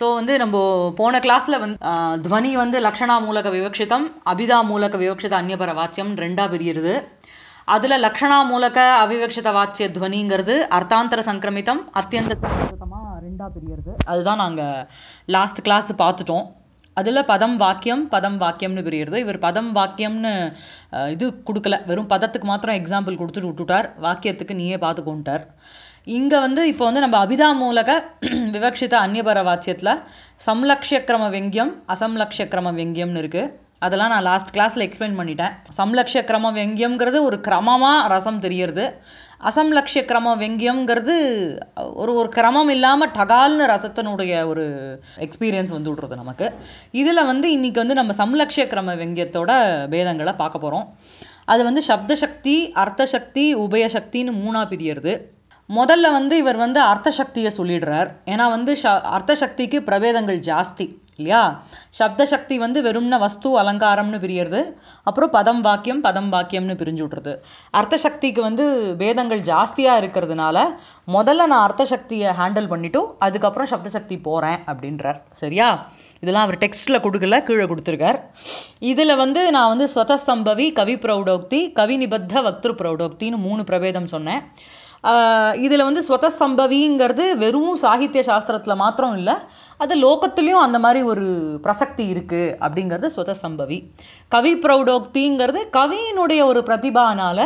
So வந்து நம்ம போன கிளாஸில் வந்து ஆ, துவனி வந்து லக்ஷணா மூலக விவக்ஷிதம் அபிதா மூலக விவக்ஷித அந்நியபர வாச்சியம் ரெண்டாக பிரியுது அதில் லக்ஷணா மூலக அவிவக்ஷித வாச்சிய துவனிங்கிறது அர்த்தாந்தர சங்கிரமிதம் அத்தியந்த சங்கிரமிதமாக ரெண்டாக பிரியுது அதுதான் நாங்கள் லாஸ்ட் கிளாஸ் பார்த்துட்டோம் அதில் பதம் வாக்கியம் பதம் வாக்கியம்னு பிரியுறது இவர் பதம் வாக்கியம்னு அஹ், இது கொடுக்கல வெறும் பதத்துக்கு மாத்திரம் எக்ஸாம்பிள் கொடுத்துட்டு விட்டுட்டார் வாக்கியத்துக்கு நீயே பார்த்துக்கோன்ட்டார் இங்கே வந்து இப்போ வந்து நம்ம அபிதா மூலக விவக்ஷித அந்நியபர வாச்சியத்தில் சம்லக்ஷிய கிரம வெங்கியம் அசம்லக்ஷிய கிரம வெங்கியம்னு இருக்குது அதெல்லாம் நான் லாஸ்ட் கிளாஸில் எக்ஸ்பிளைன் பண்ணிட்டேன் சம்லக்ஷிய கிரம வெங்கியம்ங்கிறது ஒரு கிரமமாக ரசம் தெரியறது அசம்லக்ஷிய கிரம வெங்கியம்ங்கிறது ஒரு ஒரு கிரமம் இல்லாமல் டகால்னு ரசத்தினுடைய ஒரு எக்ஸ்பீரியன்ஸ் வந்து விட்றது நமக்கு இதில் வந்து இன்றைக்கி வந்து நம்ம சம்லக்ஷிய கிரம வெங்கியத்தோட பேதங்களை பார்க்க போகிறோம் அது வந்து சப்தசக்தி அர்த்தசக்தி உபயசக்தின்னு மூணாக பிரியறது முதல்ல வந்து இவர் வந்து அர்த்தசக்தியை சொல்லிடுறார் ஏன்னா வந்து ஷ அர்த்தசக்திக்கு பிரபேதங்கள் ஜாஸ்தி இல்லையா சப்தசக்தி வந்து வெறும்ன வஸ்து அலங்காரம்னு பிரியறது அப்புறம் பதம் வாக்கியம் பதம் வாக்கியம்னு பிரிஞ்சு விட்றது அர்த்தசக்திக்கு வந்து பேதங்கள் ஜாஸ்தியாக இருக்கிறதுனால முதல்ல நான் அர்த்தசக்தியை ஹேண்டில் பண்ணிவிட்டு அதுக்கப்புறம் சப்தசக்தி போகிறேன் அப்படின்றார் சரியா இதெல்லாம் அவர் டெக்ஸ்ட்டில் கொடுக்கல கீழே கொடுத்துருக்கார் இதில் வந்து நான் வந்து ஸ்வதசம்பவி கவி பிரௌடோக்தி கவி நிபத்த வக்திரு பிரௌடோக்தின்னு மூணு பிரபேதம் சொன்னேன் இதில் வந்து ஸ்வதசம்பவிங்கிறது வெறும் சாகித்ய சாஸ்திரத்தில் மாத்திரம் இல்லை அது லோகத்துலேயும் அந்த மாதிரி ஒரு பிரசக்தி இருக்குது அப்படிங்கிறது ஸ்வதசம்பவி கவி பிரௌடோக்திங்கிறது கவியினுடைய ஒரு பிரதிபானால்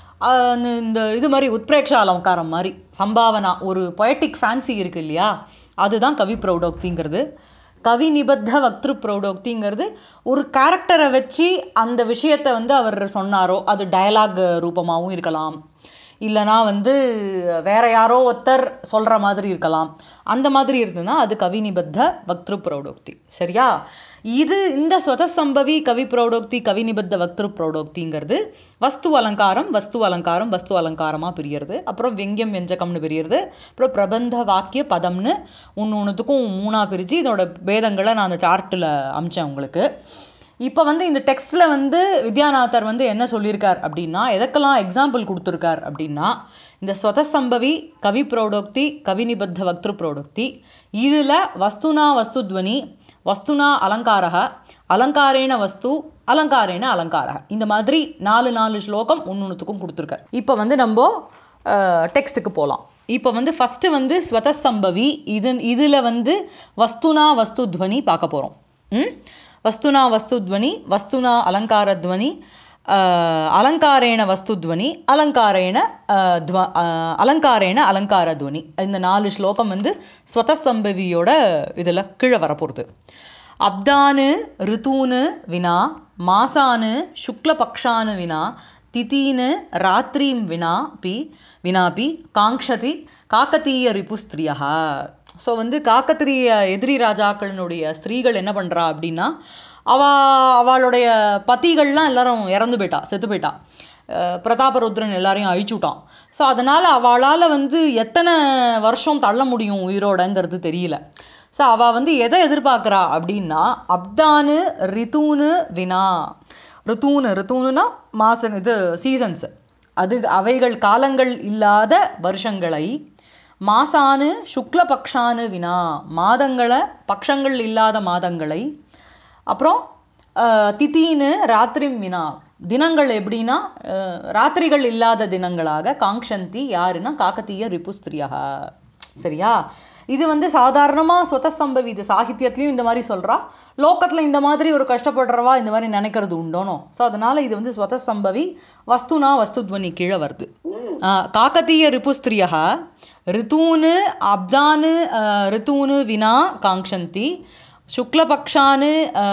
இந்த இது மாதிரி உத்பிரேக்ஷ அலங்காரம் மாதிரி சம்பாவனா ஒரு பொயட்டிக் ஃபேன்சி இருக்குது இல்லையா அதுதான் கவி பிரௌடோக்திங்கிறது கவி நிபத்த வக்திரு பிரௌடோக்திங்கிறது ஒரு கேரக்டரை வச்சு அந்த விஷயத்தை வந்து அவர் சொன்னாரோ அது டயலாக் ரூபமாகவும் இருக்கலாம் இல்லைனா வந்து வேற யாரோ ஒருத்தர் சொல்கிற மாதிரி இருக்கலாம் அந்த மாதிரி இருந்ததுன்னா அது கவி நிபத்த வக்திரு பிரௌடோக்தி சரியா இது இந்த ஸ்வதசம்பவி கவி பிரௌடோக்தி கவி நிபத்த வக்திரு பிரௌடோக்திங்கிறது வஸ்து அலங்காரம் வஸ்து அலங்காரம் வஸ்து அலங்காரமாக பிரியறது அப்புறம் வெங்கியம் வெஞ்சகம்னு பிரியறது அப்புறம் பிரபந்த வாக்கிய பதம்னு ஒன்று ஒன்றுத்துக்கும் மூணாக பிரித்து இதோட பேதங்களை நான் அந்த சார்ட்டில் அமிச்சேன் உங்களுக்கு இப்போ வந்து இந்த டெக்ஸ்ட்டில் வந்து வித்யாநாதர் வந்து என்ன சொல்லியிருக்கார் அப்படின்னா எதற்கெல்லாம் எக்ஸாம்பிள் கொடுத்துருக்கார் அப்படின்னா இந்த ஸ்வதசம்பவி கவி பிரௌடோக்தி கவி நிபத்த வக்திரு பிரௌடோக்தி இதில் வஸ்துனா வஸ்துத்வனி வஸ்துனா அலங்காரக அலங்காரேன வஸ்து அலங்காரேன அலங்காரக இந்த மாதிரி நாலு நாலு ஸ்லோகம் ஒன்னொன்றுத்துக்கும் கொடுத்துருக்கார் இப்போ வந்து நம்ம டெக்ஸ்ட்டுக்கு போகலாம் இப்போ வந்து ஃபஸ்ட்டு வந்து ஸ்வதசம்பவி இது இதில் வந்து வஸ்துனா வஸ்துத்வனி பார்க்க போகிறோம் ம் வஸ்துனா வஸ்துத்வனி வஸ்துனா அலங்காரத்வனி அஹ், அலங்காரேண வஸ்துத்வனி அலங்காரேண அஹ், துவ அஹ், அலங்காரேண அலங்காரத்வனி இந்த நாலு ஸ்லோகம் வந்து ஸ்வதசம்பவியோட இதில் கீழே வரப்போகிறது அப்தானு ரிதூனு வினா மாசானு சுக்லபக்ஷானு வினா திதீனு ராத்திரீம் வினா பி வினாபி காங்ஷதி காக்கத்தீய ரிபுஸ்திரியா ஸோ வந்து காக்கத்திரிய எதிரி ராஜாக்களினுடைய ஸ்திரீகள் என்ன பண்ணுறா அப்படின்னா அவ அவளுடைய பத்திகள்லாம் எல்லாரும் இறந்து போயிட்டா செத்து போயிட்டா அஹ் பிரதாபருத்ரன் எல்லாரையும் அழிச்சு விட்டான் ஸோ அதனால் அவளால் வந்து எத்தனை வருஷம் தள்ள முடியும் உயிரோடங்கிறது தெரியல ஸோ அவள் வந்து எதை எதிர்பார்க்குறா அப்படின்னா அப்தானு ரிதூனு வினா ரிதூனு ரிதூனுனா மாசம் இது சீசன்ஸு அது அவைகள் காலங்கள் இல்லாத வருஷங்களை மாசானு சுக்லபக்ஷானு வினா மாதங்களை பக்ஷங்கள் இல்லாத மாதங்களை அப்புறம் அஹ், திதீனு ராத்திரி வினா தினங்கள் எப்படின்னா அஹ், ராத்திரிகள் இல்லாத தினங்களாக காங்ஷந்தி யாருன்னா காக்கத்தீய ரிபுஸ்திரியாக சரியா இது வந்து சாதாரணமாக சொத்தசம்பவி இது சாகித்யத்துலேயும் இந்த மாதிரி சொல்கிறா லோக்கத்தில் இந்த மாதிரி ஒரு கஷ்டப்படுறவா இந்த மாதிரி நினைக்கிறது உண்டோனோ ஸோ அதனால் இது வந்து ஸ்வதசம்பவி வஸ்துனா வஸ்துத்வனி கீழே வருது ஆ, காக்கத்தீய ரிபுஸ்திரியா ரிதூனு அப்தானு ஆ, ரிதூனு வினா காங்ஷந்தி சுக்லபக்ஷானு ஆ,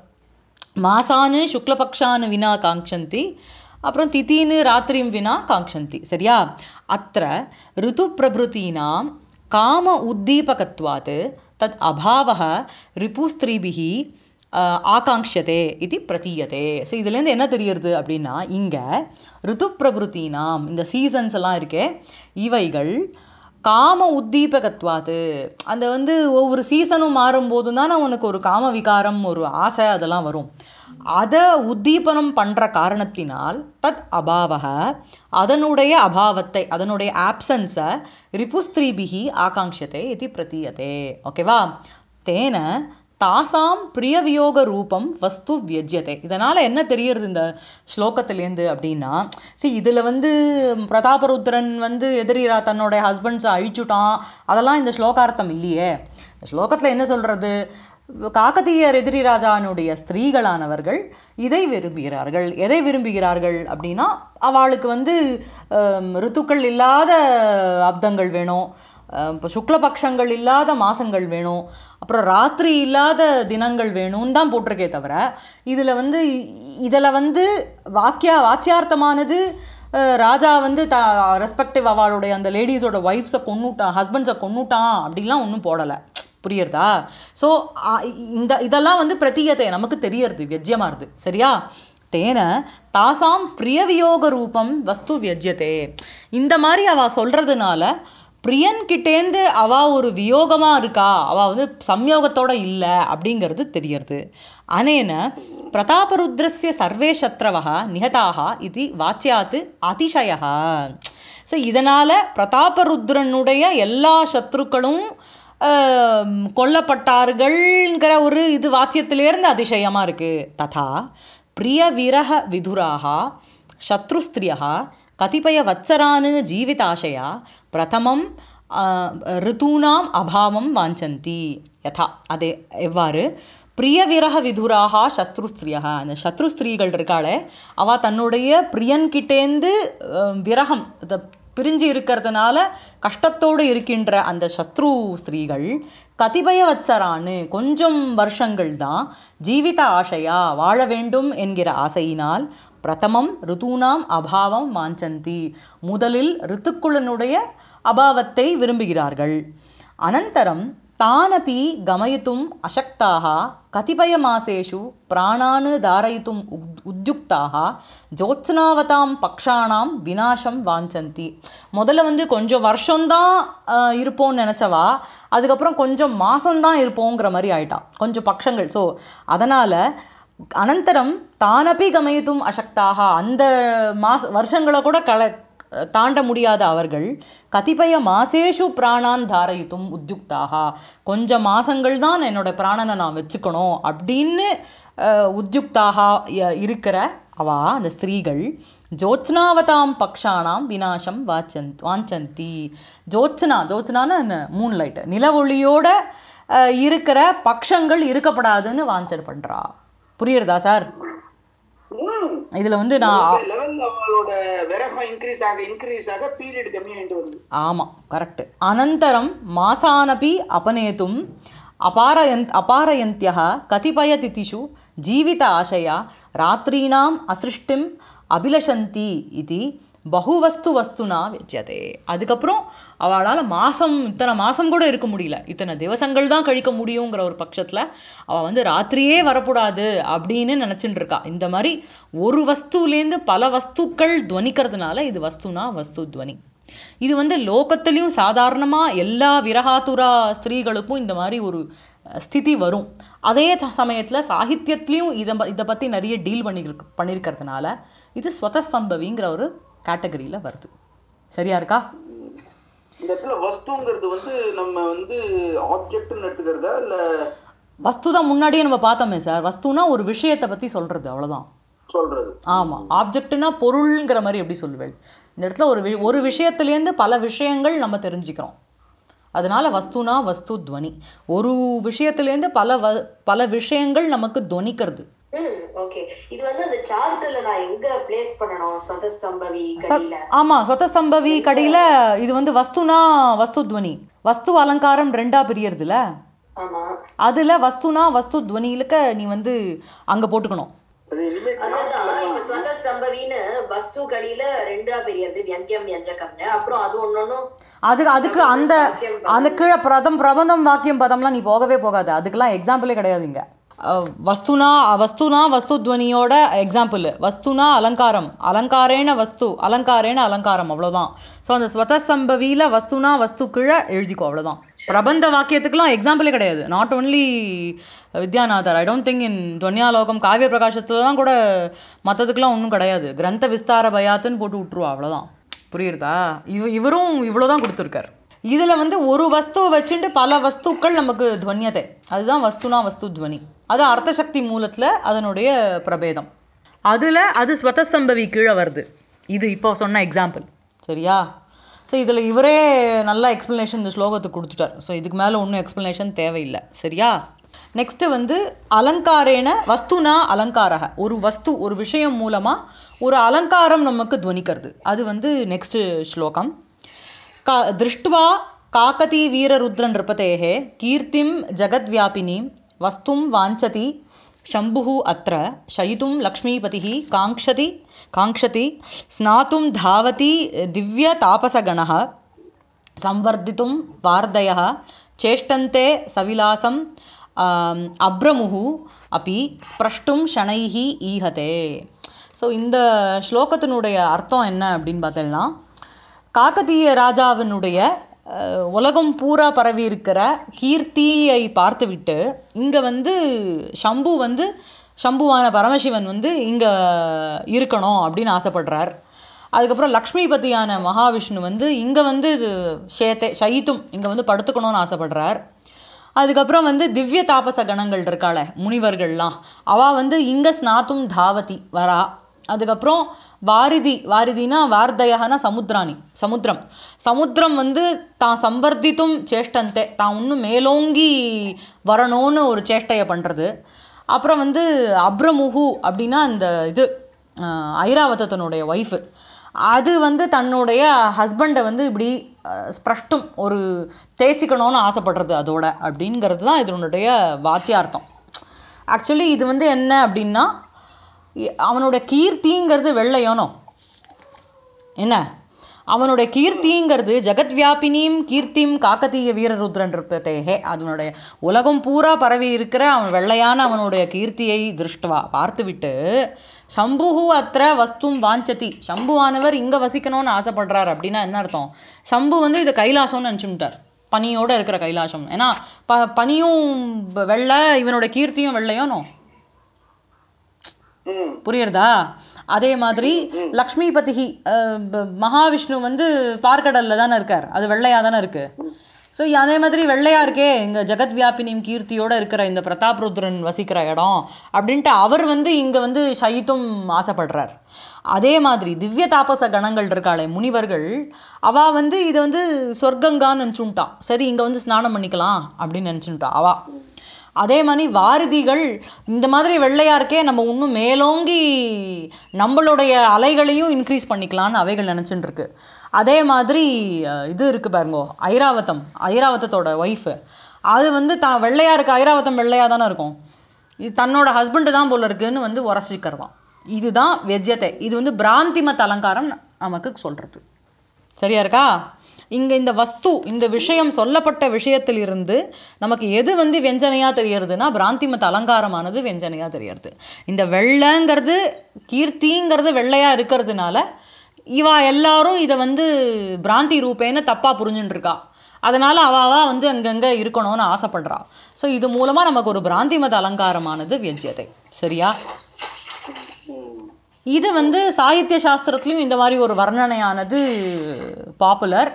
மாசானு சுக்லபக்ஷானு வினா காங்ஷந்தி அப்புறம் திதீனு ராத்திரிம் வினா காங்ஷந்தி சரியா அத்த ரிது பிரபுத்தீனாம் காம உத்தீபகத்வாத் தத் அபாவः ரிபுஸ்திரீபிः அஹ், ஆகாங்க்ஷதே இது பிரதீயதே ஸோ இதுலேருந்து என்ன தெரியறது அப்படின்னா இங்கே ரிது பிரபுத்தீனாம் இந்த சீசன்ஸ் எல்லாம் இருக்கே இவைகள் காம உத்தீபகத்வாது அந்த வந்து ஒவ்வொரு சீசனும் மாறும்போது தானே உனக்கு ஒரு காம விகாரம் ஒரு ஆசை அதெல்லாம் வரும் அதை உத்தீபனம் பண்ணுற காரணத்தினால் தத் அபாவக அதனுடைய அபாவத்தை அதனுடைய ஆப்சன்ஸை ரிபுஸ்திரீபிகி ஆகாங்ஷத்தை இது பிரதீயதே ஓகேவா தேன தாசாம் பிரியவியோக ரூபம் வஸ்து வியஜ்யத்தை இதனால் என்ன தெரியறது இந்த ஸ்லோகத்திலேருந்து அப்படின்னா see இதில் வந்து பிரதாபருத்ரன் வந்து எதிரிரா தன்னோட ஹஸ்பண்ட்ஸை அழிச்சுட்டான் அதெல்லாம் இந்த ஸ்லோகார்த்தம் இல்லையே இந்த ஸ்லோகத்தில் என்ன சொல்கிறது காக்கதீயர் எதிரிராஜானுடைய ஸ்திரீகளானவர்கள் இதை விரும்புகிறார்கள் எதை விரும்புகிறார்கள் அப்படின்னா அவளுக்கு வந்து ஹம், ரித்துக்கள் இல்லாத அப்தங்கள் வேணும் இப்போ சுக்லபக்ஷங்கள் இல்லாத மாசங்கள் வேணும் அப்புறம் ராத்திரி இல்லாத தினங்கள் வேணும்னு தான் போட்டிருக்கே தவிர இதில் வந்து இதில் வந்து வாக்கியா வாச்சியார்த்தமானது அஹ், ராஜா வந்து த ரெஸ்பெக்டிவ் அவளுடைய அந்த லேடிஸோட ஒய்ஃப்ஸை கொன்னுட்டான் ஹஸ்பண்ட்ஸை கொன்னுட்டான் அப்படிலாம் ஒன்றும் போடலை புரியுறதா ஸோ இந்த இதெல்லாம் வந்து பிரதீயத்தை நமக்கு தெரியறது வியஜ்யமாறுது சரியா தேன தாசாம் பிரியவியோக ரூபம் வஸ்து வியஜ்யத்தே இந்த மாதிரி அவ சொல்கிறதுனால பிரியன்கிட்டேந்து அவ ஒரு வியோகமாக இருக்கா அவள் வந்து சம்யோகத்தோட இல்லை அப்படிங்கிறது தெரியறது அனேன பிரதாபருத்ரஸ்ய சர்வே சத்ரவः நிகதாக இது வாச்சியாத்து அதிசய ஸோ இதனால் பிரதாபருத்ரனுடைய எல்லா சத்ருக்களும் ஆம், கொல்லப்பட்டார்கள்ங்கிற ஒரு இது வாச்சியத்திலேருந்து அதிசயமாக இருக்குது ததா பிரிய விரக விதுராக சத்ருஸ்திரியா கதிபய வத்சரான் ஜீவிதாசயா பிரதமம் ஆ, ரிதூனாம் அபாவம் வாஞ்சந்தி யதா அதே எவ்வாறு பிரியவிரக விதுராக சத்ருஸ்திரியா அந்த சத்ருஸ்திரீகள் இருக்காளே அவள் தன்னுடைய பிரியன்கிட்டேந்து அஹ், விரகம் இந்த பிரிஞ்சு இருக்கிறதுனால கஷ்டத்தோடு இருக்கின்ற அந்த சத்ரு ஸ்திரீகள் கதிபய வத்சரான்னு கொஞ்சம் வருஷங்கள் தான் ஜீவித ஆசையா வாழ வேண்டும் என்கிற ஆசையினால் பிரதமம் ரிதூனாம் அபாவம் வாஞ்சந்தி முதலில் ரித்துக்குள்ளனுடைய அபாவத்தை விரும்புகிறார்கள் அனந்தரம் தானபி கமயித்தும் அசக்தாக கதிபயமாசேஷு பிராணான் தாரயித்தும் உத் உத்யுக்தாக ஜோத்ஸ்னாவதாம் பக்ஷானாம் விநாசம் வாஞ்சந்தி முதல்ல வந்து கொஞ்சம் வருஷம்தான் ஆஹ், இருப்போம்னு நினச்சவா அதுக்கப்புறம் கொஞ்சம் மாசம்தான் இருப்போங்கிற மாதிரி ஆயிட்டா கொஞ்சம் பக்ஷங்கள் ஸோ அதனால் அனந்தரம் தானபி கமயித்தும் அசக்தாக அந்த மாச வருஷங்களை கூட கல தாண்ட முடியாத அவர்கள் கதிபய மாசேஷு பிராணான் தாரயித்தும் உத்யுக்தாக கொஞ்சம் மாசங்கள் தான் என்னோட பிராணனை நான் வச்சுக்கணும் அப்படின்னு அஹ், உத்யுக்தாக ய- இருக்கிற அவா அந்த ஸ்திரீகள் ஜோத்ஸ்னாவதாம் பக்ஷானாம் விநாசம் வாச்சந்த் வாஞ்சந்தி ஜோத்ஸ்னா ஜோத்ஸ்னான்னு என்ன மூன் லைட் நில ஒளியோட அஹ், இருக்கிற பக்ஷங்கள் இருக்கப்படாதுன்னு வாஞ்சர் பண்ணுறா புரியுறதா சார் இதில் வந்து நான் லெவல் அவளோட விரகம் இன்க்ரீஸ் ஆக இன்க்ரீஸ் ஆக பீரியட் கம்மியாயிட்டு வருது ஆமாம் கரெக்ட் அனந்தரம் மாசானபி அபநேத்தும் அபாரயந்த் அபாரயந்தியः கதிபயதிதிஷு ஜீவித ஆசையா ராத்ரீணாம் அசிருஷ்டிம் அபிலஷந்தி இது பகுவஸ்து வஸ்துனா வெச்சதே அதுக்கப்புறம் அவளால் மாதம் இத்தனை மாதம் கூட இருக்க முடியல இத்தனை திவசங்கள் தான் கழிக்க முடியுங்கிற ஒரு பட்சத்தில் அவள் வந்து ராத்திரியே வரக்கூடாது அப்படின்னு நினச்சிட்டு இருக்கா இந்த மாதிரி ஒரு வஸ்துலேருந்து பல வஸ்துக்கள் துவனிக்கிறதுனால இது வஸ்துனா வஸ்து துவனி இது வந்து லோகத்துலேயும் சாதாரணமாக எல்லா விரகாத்துரா ஸ்திரீகளுக்கும் இந்த மாதிரி ஒரு அஹ், ஸ்திதி வரும் அதே சமயத்தில் சாகித்யத்துலேயும் இதை ப- இதை பற்றி நிறைய டீல் பண்ணியிருக்கு பண்ணியிருக்கிறதுனால இது ஸ்வதசம்பவிங்கிற ஒரு கேட்டகரியில் வருது சரியா இருக்கா இந்த இடத்துல வஸ்துங்கிறது வந்து நம்ம வந்து ஆப்ஜெக்ட்னு எடுத்துக்கிறதா இல்ல வஸ்து தான் முன்னாடியே நம்ம பார்த்தோமே சார் வஸ்துனா ஒரு விஷயத்தை பற்றி சொல்கிறது அவ்வளோதான் சொல்றது ஆமாம் ஆப்ஜெக்ட்னா பொருள்ங்கிற மாதிரி எப்படி சொல்லுவேன் இந்த இடத்துல ஒரு வி- ஒரு விஷயத்துலேருந்து பல விஷயங்கள் நம்ம தெரிஞ்சுக்கிறோம் அதனால வஸ்துனா வஸ்து துவனி ஒரு விஷயத்துலேருந்து பல வ பல விஷயங்கள் நமக்கு துவனிக்கிறது ம் ஓகே இது வந்து அந்த சார்ட்ல நான் எங்க பிளேஸ் பண்ணணும் சொத சம்பவி சத் கடியில ஆமாம் ஸ்வதசம்பவி கடையில் இது வந்து வஸ்துனா வஸ்து துவனி வஸ்து அலங்காரம் ரெண்டா பிரியறதுல ஆமா அதில் வஸ்துனா வஸ்து துவனியிலுக்க நீ வந்து அங்கே போட்டுக்கணும் அது இனிமே அதான் இப்ப ஸ்வத சம்பவின்னு வஸ்து கடியில ரெண்டா பெரியது வியங்கியம் வியஞ்சகம்னு அப்புறம் அது ஒன்னொன்னும் அது அதுக்கு அந்த அந்த கீழே பிரதம் பிரபந்தம் வாக்கியம் பதம்லாம் நீ போகவே போகாது அதுக்கெல்லாம் எக்ஸாம்பிளே கிடையாது இங்கே வஸ்துனா வஸ்துனா வஸ்து துவனியோட எக்ஸாம்பிள் வஸ்துனா அலங்காரம் அலங்காரேன வஸ்து அலங்காரேன அலங்காரம் அவ்வளோதான் ஸோ அந்த ஸ்வதசம்பவியில் வஸ்துனா வஸ்து கீழே எழுதிக்கோ அவ்வளோதான் பிரபந்த வாக்கியத்துக்கெல்லாம் எக்ஸாம்பிளே கிடையாது not only Vidyanathar I don't think in Dhvanyalokam காவிய பிரகாசத்துலலாம் கூட மற்றதுக்கெலாம் ஒன்றும் கிடையாது கிரந்த விஸ்தார பயாத்துன்னு போட்டு விட்ருவா அவ்வளோதான் புரியுறதா இவ இவரும் இவ்வளோ தான் கொடுத்துருக்கார் இதில் வந்து ஒரு வஸ்துவை வச்சுட்டு பல வஸ்துக்கள் நமக்கு துவன்யத்தை அதுதான் வஸ்துனா வஸ்து துவனி அது அர்த்தசக்தி மூலத்தில் அதனுடைய பிரபேதம் அதில் அது ஸ்வதசம்பவி கீழே வருது இது இப்போ சொன்ன எக்ஸாம்பிள் சரியா ஸோ இதில் இவரே நல்ல எக்ஸ்ப்ளனேஷன் இந்த ஸ்லோகத்துக்கு கொடுத்துட்டார் ஸோ இதுக்கு மேலே ஒன்றும் எக்ஸ்ப்ளனேஷன் தேவையில்லை சரியா நெக்ஸ்ட்டு வந்து அலங்காரேன வஸ்துனா அலங்காரக ஒரு வஸ்து ஒரு விஷயம் மூலமாக ஒரு அலங்காரம் நமக்கு துவனிக்கிறது அது வந்து நெக்ஸ்ட்டு ஸ்லோகம் का दृष्ट्वा काकतीवीररुद्रनृपतेः कीर्तिं जगद्व्यापिनीं वस्तुं वाञ्छति शम्भुः अत्र शयितुं लक्ष्मीपतिः काङ्क्षति काङ्क्षति स्नातुं धावति दिव्यतापसगणः संवर्धितुं वार्धयः चेष्टन्ते सविलासम् ஆம், அப்ரமுஹு அப்பி ஸ்பிரஷ்டும் ஷனைஹி ஈஹதே ஸோ இந்த ஸ்லோகத்தினுடைய அர்த்தம் என்ன அப்படின்னு பார்த்தோம்னா காக்கதீய ராஜாவினுடைய அஹ், உலகம் பூரா பரவி இருக்கிற கீர்த்தியை பார்த்துவிட்டு இங்கே வந்து சம்பு வந்து சம்புவான பரமசிவன் வந்து இங்கே இருக்கணும் அப்படின்னு ஆசைப்படுறார் அதுக்கப்புறம் லக்ஷ்மிபதியான மகாவிஷ்ணு வந்து இங்கே வந்து இது ஷேத்தே ஷயித்தும் இங்கே வந்து படுத்துக்கணும்னு ஆசைப்படுறார் அதுக்கப்புறம் வந்து திவ்ய தாபச கணங்கள் இருக்காளே முனிவர்கள்லாம் அவள் வந்து இங்கே ஸ்நாத்தும் தாவதி வரா அதுக்கப்புறம் வாரிதி வாரிதினா வார்தயகனா சமுத்திராணி சமுத்திரம் சமுத்திரம் வந்து தான் சம்பர்தித்தும் சேஷ்டந்தே தான் இன்னும் மேலோங்கி வரணும்னு ஒரு சேஷ்டையை பண்ணுறது அப்புறம் வந்து அப்ரமுகு அப்படின்னா இந்த இது அஹ், ஐராவதத்தினுடைய ஒய்ஃபு அது வந்து தன்னுடைய ஹஸ்பண்டை வந்து இப்படி அஹ், ஸ்பிரஷ்டும் ஒரு தேய்ச்சிக்கணும்னு ஆசைப்படுறது அதோட அப்படிங்கிறது தான் இதனுடைய வாச்சியார்த்தம் ஆக்சுவலி இது வந்து என்ன அப்படின்னா இ- அவனோட கீர்த்திங்கிறது வெள்ளையோனோ என்ன அவனுடைய கீர்த்திங்கிறது ஜெகத்வியாபினியும் கீர்த்தியும் காக்கத்தீய வீரருத்ரன் இருப்பதேகே அதனுடைய உலகம் பூரா பரவி இருக்கிற அவன் வெள்ளையான அவனுடைய கீர்த்தியை திருஷ்டுவா பார்த்துவிட்டு சம்புஹு அத்திர வஸ்தும் வாஞ்சதி சம்புவானவர் இங்கே வசிக்கணும்னு ஆசைப்படுறார் அப்படின்னா என்ன அர்த்தம் சம்பு வந்து இது கைலாசம்னு நினச்சுட்டார் பனியோட இருக்கிற கைலாசம் ஏன்னா ப பனியும் வெள்ளை இவனோட கீர்த்தியும் வெள்ளையோனோ ம் புரியுறதா அதே மாதிரி லக்ஷ்மிபதி அஹ், ப- மகாவிஷ்ணு வந்து பார்க்கடல்ல தானே இருக்கார் அது வெள்ளையாக தானே இருக்கு ஸோ அதே மாதிரி வெள்ளையா இருக்கே இங்கே ஜெகத் வியாபினியும் கீர்த்தியோட இருக்கிற இந்த பிரதாப் ருத்ரன் வசிக்கிற இடம் அப்படின்ட்டு அவர் வந்து இங்கே வந்து சயித்தும் ஆசைப்படுறார் அதே மாதிரி திவ்ய தாபச கணங்கள் இருக்காளே முனிவர்கள் அவ வந்து இதை வந்து சொர்க்கங்கான்னு நினச்சுட்டான் சரி இங்கே வந்து ஸ்நானம் பண்ணிக்கலாம் அப்படின்னு நினச்சுட்டா அவா அதே மாதிரி வாரிதிகள் இந்த மாதிரி வெள்ளையா இருக்கே நம்ம இன்னும் மேலோங்கி நம்மளுடைய அலைகளையும் இன்க்ரீஸ் பண்ணிக்கலாம்னு அவைகள் நினச்சிட்டு இருக்கு அதே மாதிரி அஹ், இது இருக்குது பாருங்கோ ஐராவதம் ஐராவதத்தோட ஒய்ஃபு அது வந்து தான் வெள்ளையா இருக்க ஐராவதம் வெள்ளையாக தானே இருக்கும் இது தன்னோட ஹஸ்பண்டு தான் போல இருக்குன்னு வந்து உரசிக்கிறதாம் இதுதான் வெஜ்யத்தை இது வந்து பிராந்திமத் அலங்காரம் நமக்கு சொல்கிறது சரியா இருக்கா இங்கே இந்த வஸ்து இந்த விஷயம் சொல்லப்பட்ட விஷயத்திலிருந்து நமக்கு எது வந்து வெஞ்சனையாக தெரியறதுன்னா பிராந்திமத் அலங்காரமானது வெஞ்சனையாக தெரியறது இந்த வெள்ளைங்கிறது கீர்த்திங்கிறது வெள்ளையாக இருக்கிறதுனால இவா எல்லாரும் இதை வந்து பிராந்தி ரூபேன்னு தப்பாக புரிஞ்சுட்டு இருக்கா அதனால் அவாவா வந்து அங்கங்கே இருக்கணும்னு ஆசைப்படுறா ஸோ இது மூலமாக நமக்கு ஒரு பிராந்திமத் அலங்காரமானது வியஜ்யத்தை சரியா இது வந்து சாகித்ய சாஸ்திரத்துலையும் இந்த மாதிரி ஒரு வர்ணனையானது பாப்புலர்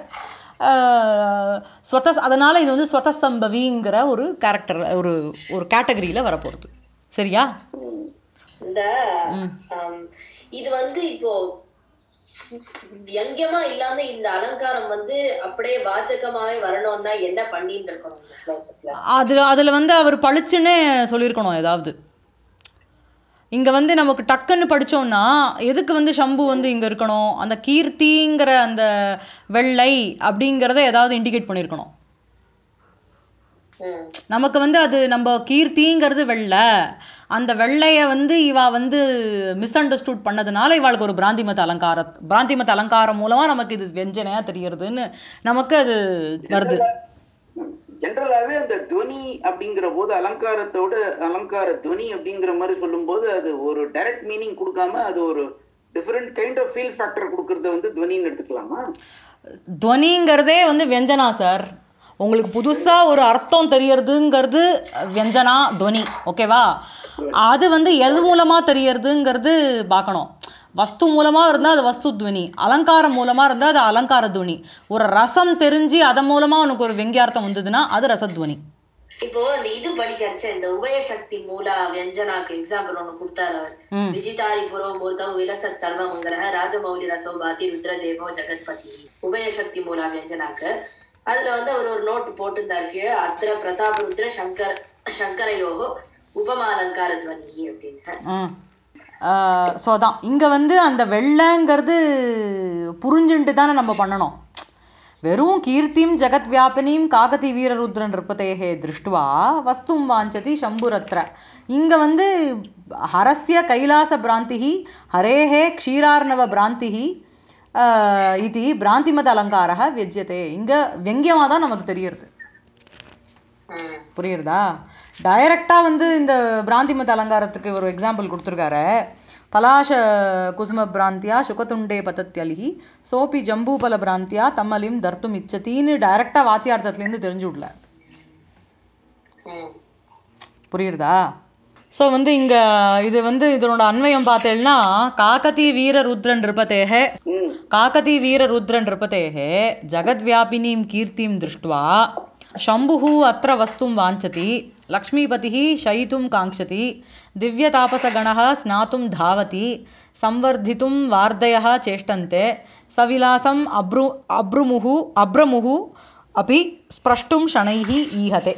ஸ்வத அதனால் இது வந்து ஸ்வதசம்பவிங்கிற ஒரு கேரக்டர் ஒரு ஒரு கேட்டகரியில் வரப்போகிறது சரியா இந்த ஆம், இது வந்து இப்போ வியங்கியமா இல்லாம இந்த அலங்காரம் வந்து அப்படியே வாச்சகமாவே வரணும்னா என்ன பண்ணிட்டு இருக்கணும் இந்த ஸ்லோகத்துல அதில் அதில் வந்து அவர் பளிச்சுன்னு சொல்லியிருக்கணும் ஏதாவது இங்கே வந்து நமக்கு டக்குன்னு படிச்சோம்னா எதுக்கு வந்து சம்பு வந்து இங்கே இருக்கணும் அந்த கீர்த்திங்கிற அந்த வெள்ளை அப்படிங்கிறத ஏதாவது இண்டிகேட் பண்ணியிருக்கணும் ம் நமக்கு வந்து அது நம்ம கீர்த்திங்கிறது வெள்ளை அந்த வெள்ளையை வந்து இவா வந்து மிஸ் அண்டர்ஸ்டூட் பண்ணதுனால இவாளுக்கு ஒரு பிராந்திமத் அலங்கார பிராந்திமத் அலங்காரம் மூலமாக நமக்கு இது வெஞ்சனையாக தெரியறதுன்னு நமக்கு அது வருது ஜென்ரலாவே அந்த துவனி அப்படிங்கிற போது அலங்காரத்தோட அலங்கார துவனி அப்படிங்கிற மாதிரி சொல்லும்போது அது ஒரு டைரக்ட் மீனிங் கொடுக்காம அது ஒரு different kind of feel factor கொடுக்கறத வந்து துவனின்னு எடுத்துக்கலாமா துவனிங்கிறதே வந்து வெஞ்சனா சார் உங்களுக்கு புதுசாக ஒரு அர்த்தம் தெரியறதுங்கிறது வெஞ்சனா துவனி ஓகேவா அது வந்து எது மூலமாக தெரியறதுங்கிறது பார்க்கணும் வஸ்து மூலமாக இருந்தால் அது வஸ்து துவனி அலங்காரம் மூலமாக இருந்தால் அது அலங்கார துவனி ஒரு ரசம் தெரிஞ்சு அதன் மூலமாக உனக்கு ஒரு வெங்கியார்த்தம் வந்ததுன்னா அது ரசத்வனி இப்போ இந்த இது படிக்கிறச்ச இந்த உபய சக்தி மூலா வியஞ்சனாக்கு எக்ஸாம்பிள் ஒண்ணு கொடுத்தாரு அவர் விஜிதாரி புரோ மூர்த்தம் விலசத் சர்வமங்கல ராஜமௌலி ரசோ பாதி ருத்ரதேவோ ஜெகத்பதி உபய சக்தி மூலா வியஞ்சனாக்கு அதுல வந்து அவர் ஒரு நோட் போட்டிருந்தார் கீழே அத்திர பிரதாப ருத்ர சங்கர் சங்கரையோகோ உபமாலங்கார துவனி அப்படின்னு ம் ஸோ அதான் இங்கே வந்து அந்த வெள்ளைங்கிறது புரிஞ்சுட்டு தானே நம்ம பண்ணணும் வெறும் கீர்த்திம் ஜெகத் வியாபினியும் காகதி வீரருத்ரன் இருப்பதேகே திருஷ்டுவா வஸ்தும் வாஞ்சதி சம்புரத்ர இங்கே வந்து ஹரஸ்ய கைலாச பிராந்திஹி ஹரேஹே க்ஷீரார்ணவ பிராந்திஹி ஆஹ், இது பிராந்திமத அலங்காரः வியஜ்யதே இங்கே வெங்கியமாக தான் நமக்கு தெரியறது ம். புரியுறதா டைரக்டாக வந்து இந்த பிராந்திமத அலங்காரத்துக்கு ஒரு எக்ஸாம்பிள் கொடுத்துருக்காரு பலாஷ குசும பிராந்தியா சுகதுண்டே பதத்யலிஹி சோபி ஜம்பூபல பிராந்தியா தம்மலிம் தர்த்தும் இச்சத்தின்னு டைரக்டாக வாச்சியார்த்தத்துலேருந்து தெரிஞ்சு விடல ம். புரியுறதா ஸோ வந்து இங்கே இது வந்து இதனோட அன்வயம் பார்த்தேன்னா காக்கதி வீர ருத்ரன் நிருபதேக காக்கதி வீர ருத்ரன் நிருபதேக ஜகத்வியாபினீம் கீர்த்திம் திருஷ்டுவா शम्भुः अत्र वस्तुं वाञ्छति लक्ष्मीपतिः शयितुं काङ्क्षति दिव्यतापसगणः स्नातुं धावति संवर्धितुं वार्धयः चेष्टन्ते सविलासम् अब्रु अब्रुमुः अब्रमुः अपि स्प्रष्टुं शनैः ईहते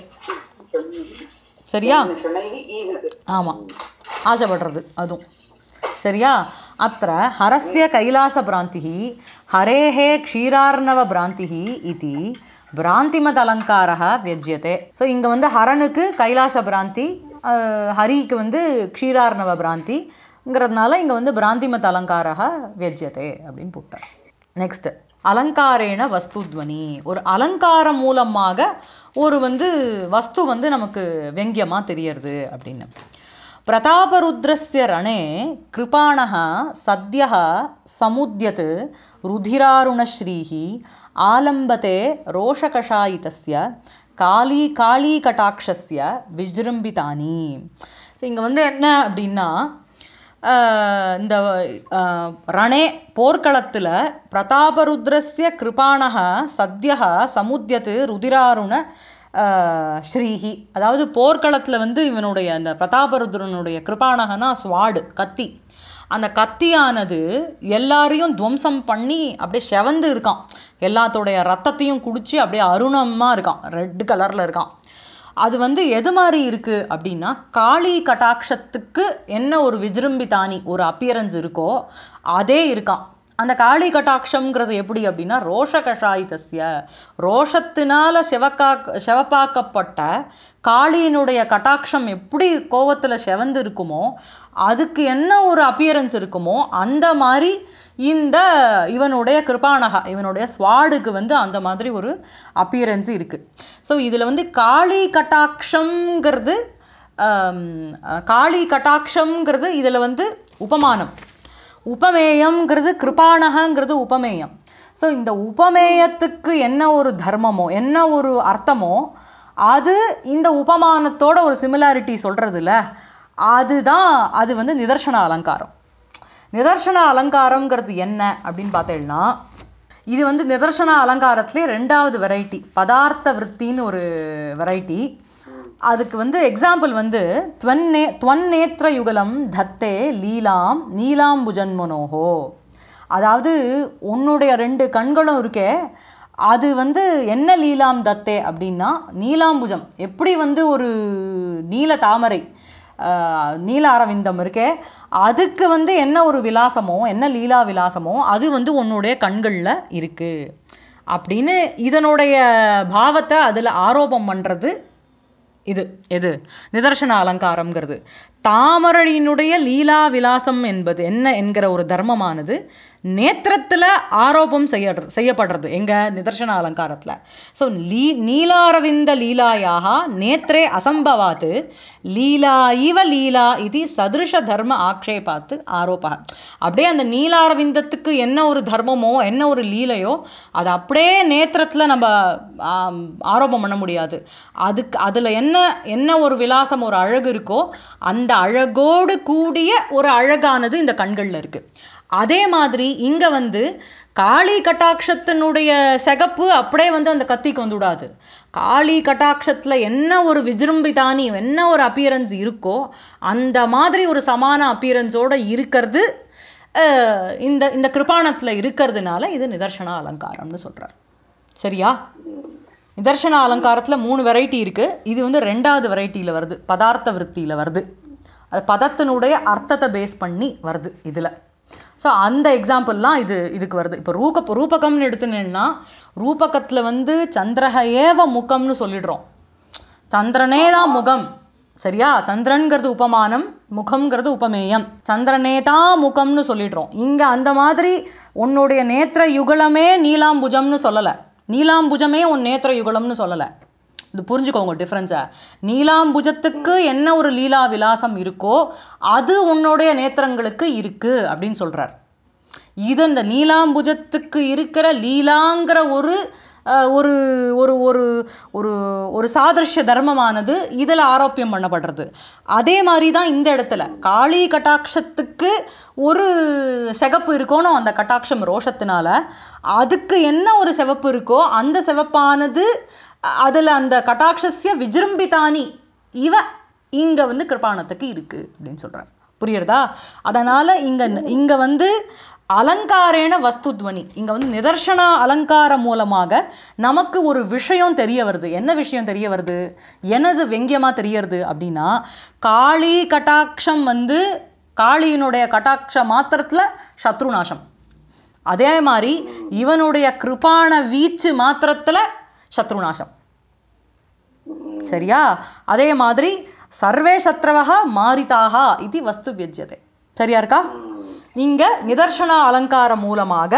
சரியா शनैः ईहते ஆமாம் ஆசைப்படுறது அதுவும் சரியா அத்த ஹரஸ்ய கைலாச பிராந்திः ஹரேः க்ஷீரார்ணவ பிராந்திः இது பிராந்திமத் அலங்காரः வியஜ்யதே ஸோ இங்கே வந்து ஹரனுக்கு கைலாச பிராந்தி அஹ், ஹரிக்கு வந்து க்ஷீரார்ணவ பிராந்திங்கிறதுனால இங்கே வந்து பிராந்திமத் அலங்காரः வியஜ்யதே அப்படின்னு போட்டார் நெக்ஸ்ட் அலங்காரேன வஸ்துத்வனி ஒரு அலங்காரம் மூலமாக ஒரு வந்து வஸ்து வந்து நமக்கு வெங்கியமாக தெரியறது அப்படின்னு பிரதாபருத்ரஸ்ய ரணே கிருபாணः சத்யः சமுத்யத் ருधिरारुणश्रीः ஆலம்பதே ரோஷகஷாயிதஸ்ய காளி காளீகட்டாட்சஸ்ய விஜృంభితాని ஸோ இங்கே வந்து என்ன அப்படின்னா ஆஹ் இந்த ஆஹ் ரணே போர்க்களத்தில் பிரதாபருத்ரஸ்ய கிருபாணக சத்யக சமுத்தியத்து ருதிராருண ஆஹ் ஸ்ரீஹி அதாவது போர்க்களத்தில் வந்து இவனுடைய அந்த பிரதாபருத்ரனுடைய கிருபாணகனா ஸ்வாடு கத்தி அந்த கத்தியானது எல்லாரையும் துவம்சம் பண்ணி அப்படியே செவந்து இருக்கான் எல்லாத்தோடைய ரத்தத்தையும் குடிச்சு அப்படியே அருணமாக இருக்கான் ரெட் கலரில் இருக்கான் அது வந்து எது மாதிரி இருக்குது அப்படின்னா காளி கட்டாட்சத்துக்கு என்ன ஒரு விஜృంభితాని ஒரு அப்பியரன்ஸ் இருக்கோ அதே இருக்கான் அந்த காளி கட்டாட்சம்ங்கிறது எப்படி அப்படின்னா ரோஷ கஷாயிதஸ்ய ரோஷத்தினால செவக்கா செவப்பாக்கப்பட்ட காளியினுடைய கட்டாட்சம் எப்படி கோவத்தில் செவந்து இருக்குமோ அதுக்கு என்ன ஒரு அப்பியரன்ஸ் இருக்குமோ அந்த மாதிரி இந்த இவனுடைய கிருபானகா இவனுடைய ஸ்வாடுக்கு வந்து அந்த மாதிரி ஒரு அப்பியரன்ஸ் இருக்குது ஸோ இதில் வந்து காளி கட்டாட்சம்ங்கிறது ஆம், காளி கட்டாட்சம்ங்கிறது இதில் வந்து உபமானம் உபமேயம்ங்கிறது கிருபாணகங்கிறது உபமேயம் ஸோ இந்த உபமேயத்துக்கு என்ன ஒரு தர்மமோ என்ன ஒரு அர்த்தமோ அது இந்த உபமானத்தோட ஒரு சிமிலாரிட்டி சொல்கிறதுல அதுதான் அது வந்து நிதர்சன அலங்காரம் நிதர்சன அலங்காரம்ங்கிறது என்ன அப்படின்னு பார்த்தேன்னா இது வந்து நிதர்சன அலங்காரத்திலே ரெண்டாவது வெரைட்டி பதார்த்த விற்த்தின்னு ஒரு வெரைட்டி அதுக்கு வந்து எக்ஸாம்பிள் வந்து துவன்னே துவன்னேத்திர யுகலம் தத்தே லீலாம் நீலாம்புஜன்மனோகோ அதாவது உன்னுடைய ரெண்டு கண்களும் இருக்கே அது வந்து என்ன லீலாம் தத்தே அப்படின்னா நீலாம்புஜம் எப்படி வந்து ஒரு நீல தாமரை ஆஹ், நீல அரவிந்தம் இருக்கே அதுக்கு வந்து என்ன ஒரு விலாசமோ என்ன லீலா விலாசமோ அது வந்து உன்னுடைய கண்களில் இருக்குது அப்படின்னு இதனுடைய பாவத்தை அதில் ஆரோபம் பண்ணுறது இது எது நிதர்சன அலங்காரம்ங்கிறது தாமரையினுடைய லீலா விலாசம் என்பது என்ன என்கிற ஒரு தர்மமானது நேத்திரத்தில் ஆரோபம் செய்ய செய்யப்படுறது எங்க நிதர்சன அலங்காரத்தில் ஸோ லீ நீலாரவிந்த லீலாயாக நேத்ரே அசம்பவாத் லீலா இவ லீலா இது சதுருஷ தர்ம ஆக்ஷேபாத்து ஆரோபா அப்படியே அந்த நீலாரவிந்தத்துக்கு என்ன ஒரு தர்மமோ என்ன ஒரு லீலையோ அது அப்படியே நேத்திரத்தில் நம்ம ஆம், ஆரோபம் பண்ண முடியாது அதுக்கு அதில் என்ன என்ன ஒரு விலாசம் ஒரு அழகு இருக்கோ அந்த அழகோடு கூடிய ஒரு அழகானது இந்த கண்களில் இருக்குது அதே மாதிரி இங்கே வந்து காளி கட்டாட்சத்தினுடைய சிகப்பு அப்படியே வந்து அந்த கத்திக்கு வந்து விடாது காளி கட்டாட்சத்தில் என்ன ஒரு விஜృంభిதானி என்ன ஒரு அப்பியரன்ஸ் இருக்கோ அந்த மாதிரி ஒரு சமான அப்பியரன்ஸோடு இருக்கிறது அஹ், இந்த இந்த கிருபாணத்தில் இருக்கிறதுனால இது நிதர்சன அலங்காரம்னு சொல்கிறார் சரியா நிதர்சன அலங்காரத்தில் மூணு வெரைட்டி இருக்குது இது வந்து ரெண்டாவது வெரைட்டியில் வருது பதார்த்த விருத்தியில் வருது அது பதத்தினுடைய அர்த்தத்தை பேஸ் பண்ணி வருது இதில் ஸோ அந்த எக்ஸாம்பிள்லாம் இது இதுக்கு வருது இப்போ ரூப ரூபகம்னு எடுத்துனேன்னா ரூபகத்தில் வந்து சந்திரஹ ஏவ முகம்னு சொல்லிடுறோம் சந்திரனே தான் முகம் சரியா சந்திரன்கிறது உபமானம் முகம்ங்கிறது உபமேயம் சந்திரனே தான் முகம்னு சொல்லிடுறோம் இங்கே அந்த மாதிரி உன்னுடைய நேத்திர யுகலமே நீலாம்புஜம்னு சொல்லலை நீலாம்புஜமே உன் நேத்திர யுகலம்னு சொல்லலை இது புரிஞ்சுக்கோங்க டிஃப்ரென்ஸை நீலாம்புஜத்துக்கு என்ன ஒரு லீலா விலாசம் இருக்கோ அது உன்னுடைய நேத்திரங்களுக்கு இருக்குது அப்படின்னு சொல்கிறார் இது இந்த நீலாம்புஜத்துக்கு இருக்கிற லீலாங்கிற ஒரு அஹ், ஒரு ஒரு ஒரு ஒரு ஒரு சாதர்ஷ்ய தர்மமானது இதில் ஆரோப்பியம் பண்ணப்படுறது அதே மாதிரி தான் இந்த இடத்துல காளி கட்டாட்சத்துக்கு ஒரு சிகப்பு இருக்கணும் அந்த கட்டாட்சம் ரோஷத்தினால அதுக்கு என்ன ஒரு சிவப்பு இருக்கோ அந்த சிவப்பானது அதில் அந்த கட்டாட்சஸ்ய விஜృంభిதானி இவ இங்கே வந்து கிருபாணத்துக்கு இருக்குது அப்படின்னு சொல்கிறார் புரியுறதா அதனால் இங்கே இங்கே வந்து அலங்காரேன வஸ்துத்வனி இங்கே வந்து நிதர்சன அலங்காரம் மூலமாக நமக்கு ஒரு விஷயம் தெரிய வருது என்ன விஷயம் தெரிய வருது எனது வெங்கியமாக தெரியறது அப்படின்னா காளி கட்டாட்சம் வந்து காளியினுடைய கட்டாட்ச மாத்திரத்தில் சத்ருநாசம் அதே மாதிரி இவனுடைய கிருபாண வீச்சு மாத்திரத்தில் சத்ருநாசம் சரியா அதே மாதிரி சர்வே சத்ரவக மாரிதாக இது வஸ்து வியஜ்யத்தை சரியா இருக்கா இங்கே நிதர்சன அலங்காரம் மூலமாக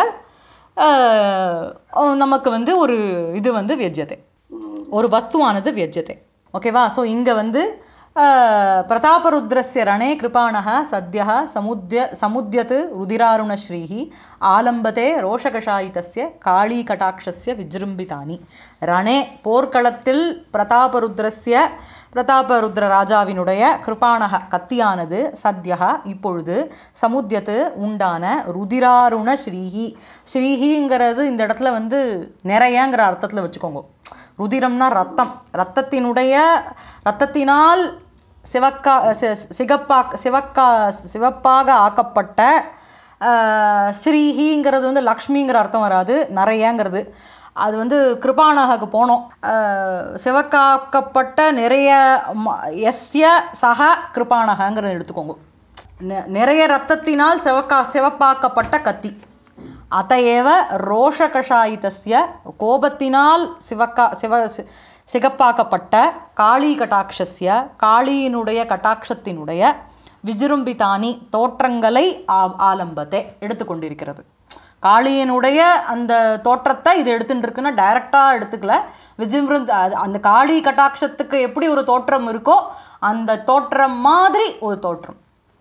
அஹ், நமக்கு வந்து ஒரு இது வந்து வியஜ்யத்தை ஒரு வஸ்துவானது வியஜ்யத்தை ஓகேவா ஸோ இங்கே வந்து அஹ், பிரதாபருத்ரஸ்ய ரணே கிருபாணः சத்யः சமுத்ய சமுத்யத் ருதிராருணஸ்ரீः ஆலம்பதே ரோஷகஷாயிதஸ்ய காளீகட்டாட்சஸ்ய விஜృంభిதானி ரணே போர்க்களத்தில் பிரதாபருத்ரஸ்ய பிரதாபருத்ர ராஜாவினுடைய கிருபாணக கத்தியானது சத்யக இப்பொழுது சமுத்தியத்து உண்டான ருதிராருண ஸ்ரீஹி ஸ்ரீஹிங்கிறது இந்த இடத்துல வந்து நிறையங்கிற அர்த்தத்தில் வச்சுக்கோங்க ருதிரம்னா ரத்தம் ரத்தத்தினுடைய ரத்தத்தினால் சிவக்கா சி- சிகப்பா சிவக்கா சிவப்பாக ஆக்கப்பட்ட ஆஹ், ஸ்ரீஹிங்கிறது வந்து லக்ஷ்மிங்கிற அர்த்தம் வராது நிறையங்கிறது அது வந்து கிருபானகக்கு போனோம் ஆஹ், சிவக்காக்கப்பட்ட நிறைய ம- எஸ்ய சக கிருபானகங்கிறத எடுத்துக்கோங்க நெ- நிறைய ரத்தத்தினால் சிவக்கா சிவப்பாக்கப்பட்ட கத்தி அதையேவ ரோஷகஷாயிதஸ்ய கோபத்தினால் சிவக்கா சிவ சி- சிகப்பாக்கப்பட்ட காளி கட்டாட்சஸ்ய காளியினுடைய கட்டாட்சத்தினுடைய விஜృంభిதானி தோற்றங்களை ஆ- ஆலம்பத்தை எடுத்துக்கொண்டிருக்கிறது காளியினுடைய அந்த தோற்றத்தை இது எடுத்துட்டு இருக்குன்னா டைரக்டாக எடுத்துக்கல விஜிமிருந்த் அந்த காளி கட்டாட்சத்துக்கு எப்படி ஒரு தோற்றம் இருக்கோ அந்த தோற்றம் மாதிரி ஒரு தோற்றம்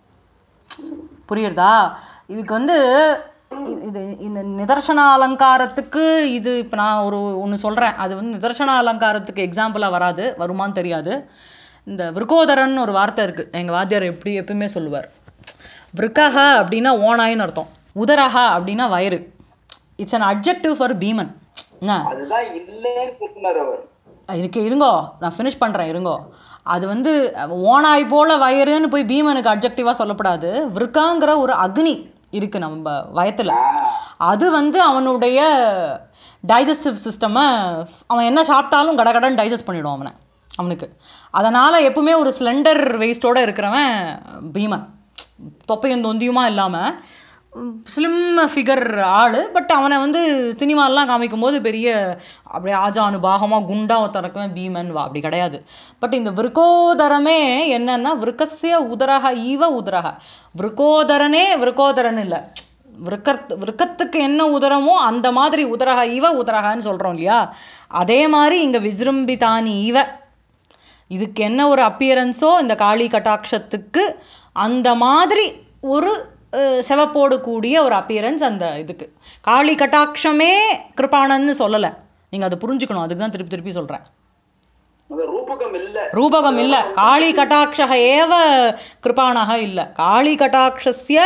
புரியுறதா இதுக்கு வந்து இ- இது இந்த நிதர்சன அலங்காரத்துக்கு இது இப்போ நான் ஒரு ஒன்று சொல்கிறேன் அது வந்து நிதர்சன அலங்காரத்துக்கு எக்ஸாம்பிளாக வராது வருமான்னு தெரியாது இந்த விருக்கோதரன் ஒரு வார்த்தை இருக்குது எங்கள் வாத்தியார் எப்படி எப்பயுமே சொல்லுவார் விருக்கக அப்படின்னா ஓனாயின்னு அர்த்தம் உதரஹ அப்படின்னா வயிறு it's an objective for Bheeman என்ன அதுதான் இல்லைன்னு சொன்னார் அவர் இருக்கு இருங்கோ நான் ஃபினிஷ் பண்ணுறேன் இருங்கோ அது வந்து ஓனாய் போல வயிறுன்னு போய் பீமனுக்கு அப்ஜெக்டிவாக சொல்லப்படாது விருக்காங்கிற ஒரு அக்னி இருக்கு நம்ம வயத்தில் அது வந்து அவனுடைய டைஜஸ்டிவ் சிஸ்டமை அவன் என்ன சாப்பிட்டாலும் கடகடன்னு டைஜஸ்ட் பண்ணிவிடும் அவனை அவனுக்கு அதனால் எப்பவுமே ஒரு ஸ்லெண்டர் வேஸ்ட்டோட இருக்கிறவன் பீமன் தொப்பையும் தொந்தியுமா இல்லாமல் ஸ்லிம் ஃபிகர் ஆள் பட் அவனை வந்து சினிமாலாம் காமிக்கும்போது பெரிய அப்படியே ஆஜானு பாகமாக குண்டா ஒருத்தரக்குவன் பீமன் வா அப்படி கிடையாது பட் இந்த விருக்கோதரமே என்னன்னா விருக்கசிய உதரக ஈவ உதரக விருக்கோதரனே விருக்கோதரன் இல்லை விருக்கத் விருக்கத்துக்கு என்ன உதரமோ அந்த மாதிரி உதரக ஈவ உதரகன்னு சொல்கிறோம் இல்லையா அதே மாதிரி இங்கே விஜృంభిதானி ஈவ இதுக்கு என்ன ஒரு அப்பியரன்ஸோ இந்த காளி கட்டாட்சத்துக்கு அந்த மாதிரி ஒரு அஹ், சிவப்போடு கூடிய ஒரு அப்பியரன்ஸ் அந்த இதுக்கு காளி கட்டாட்சமே கிருபாணன்னு சொல்லலை நீங்கள் அதை புரிஞ்சுக்கணும் அதுக்கு தான் திருப்பி திருப்பி சொல்கிறேன் அந்த ரூபகம் இல்ல ரூபகம் இல்லை காளி கட்டாட்சக ஏவ கிருபாணக இல்லை காளி கட்டாட்சஸ்ய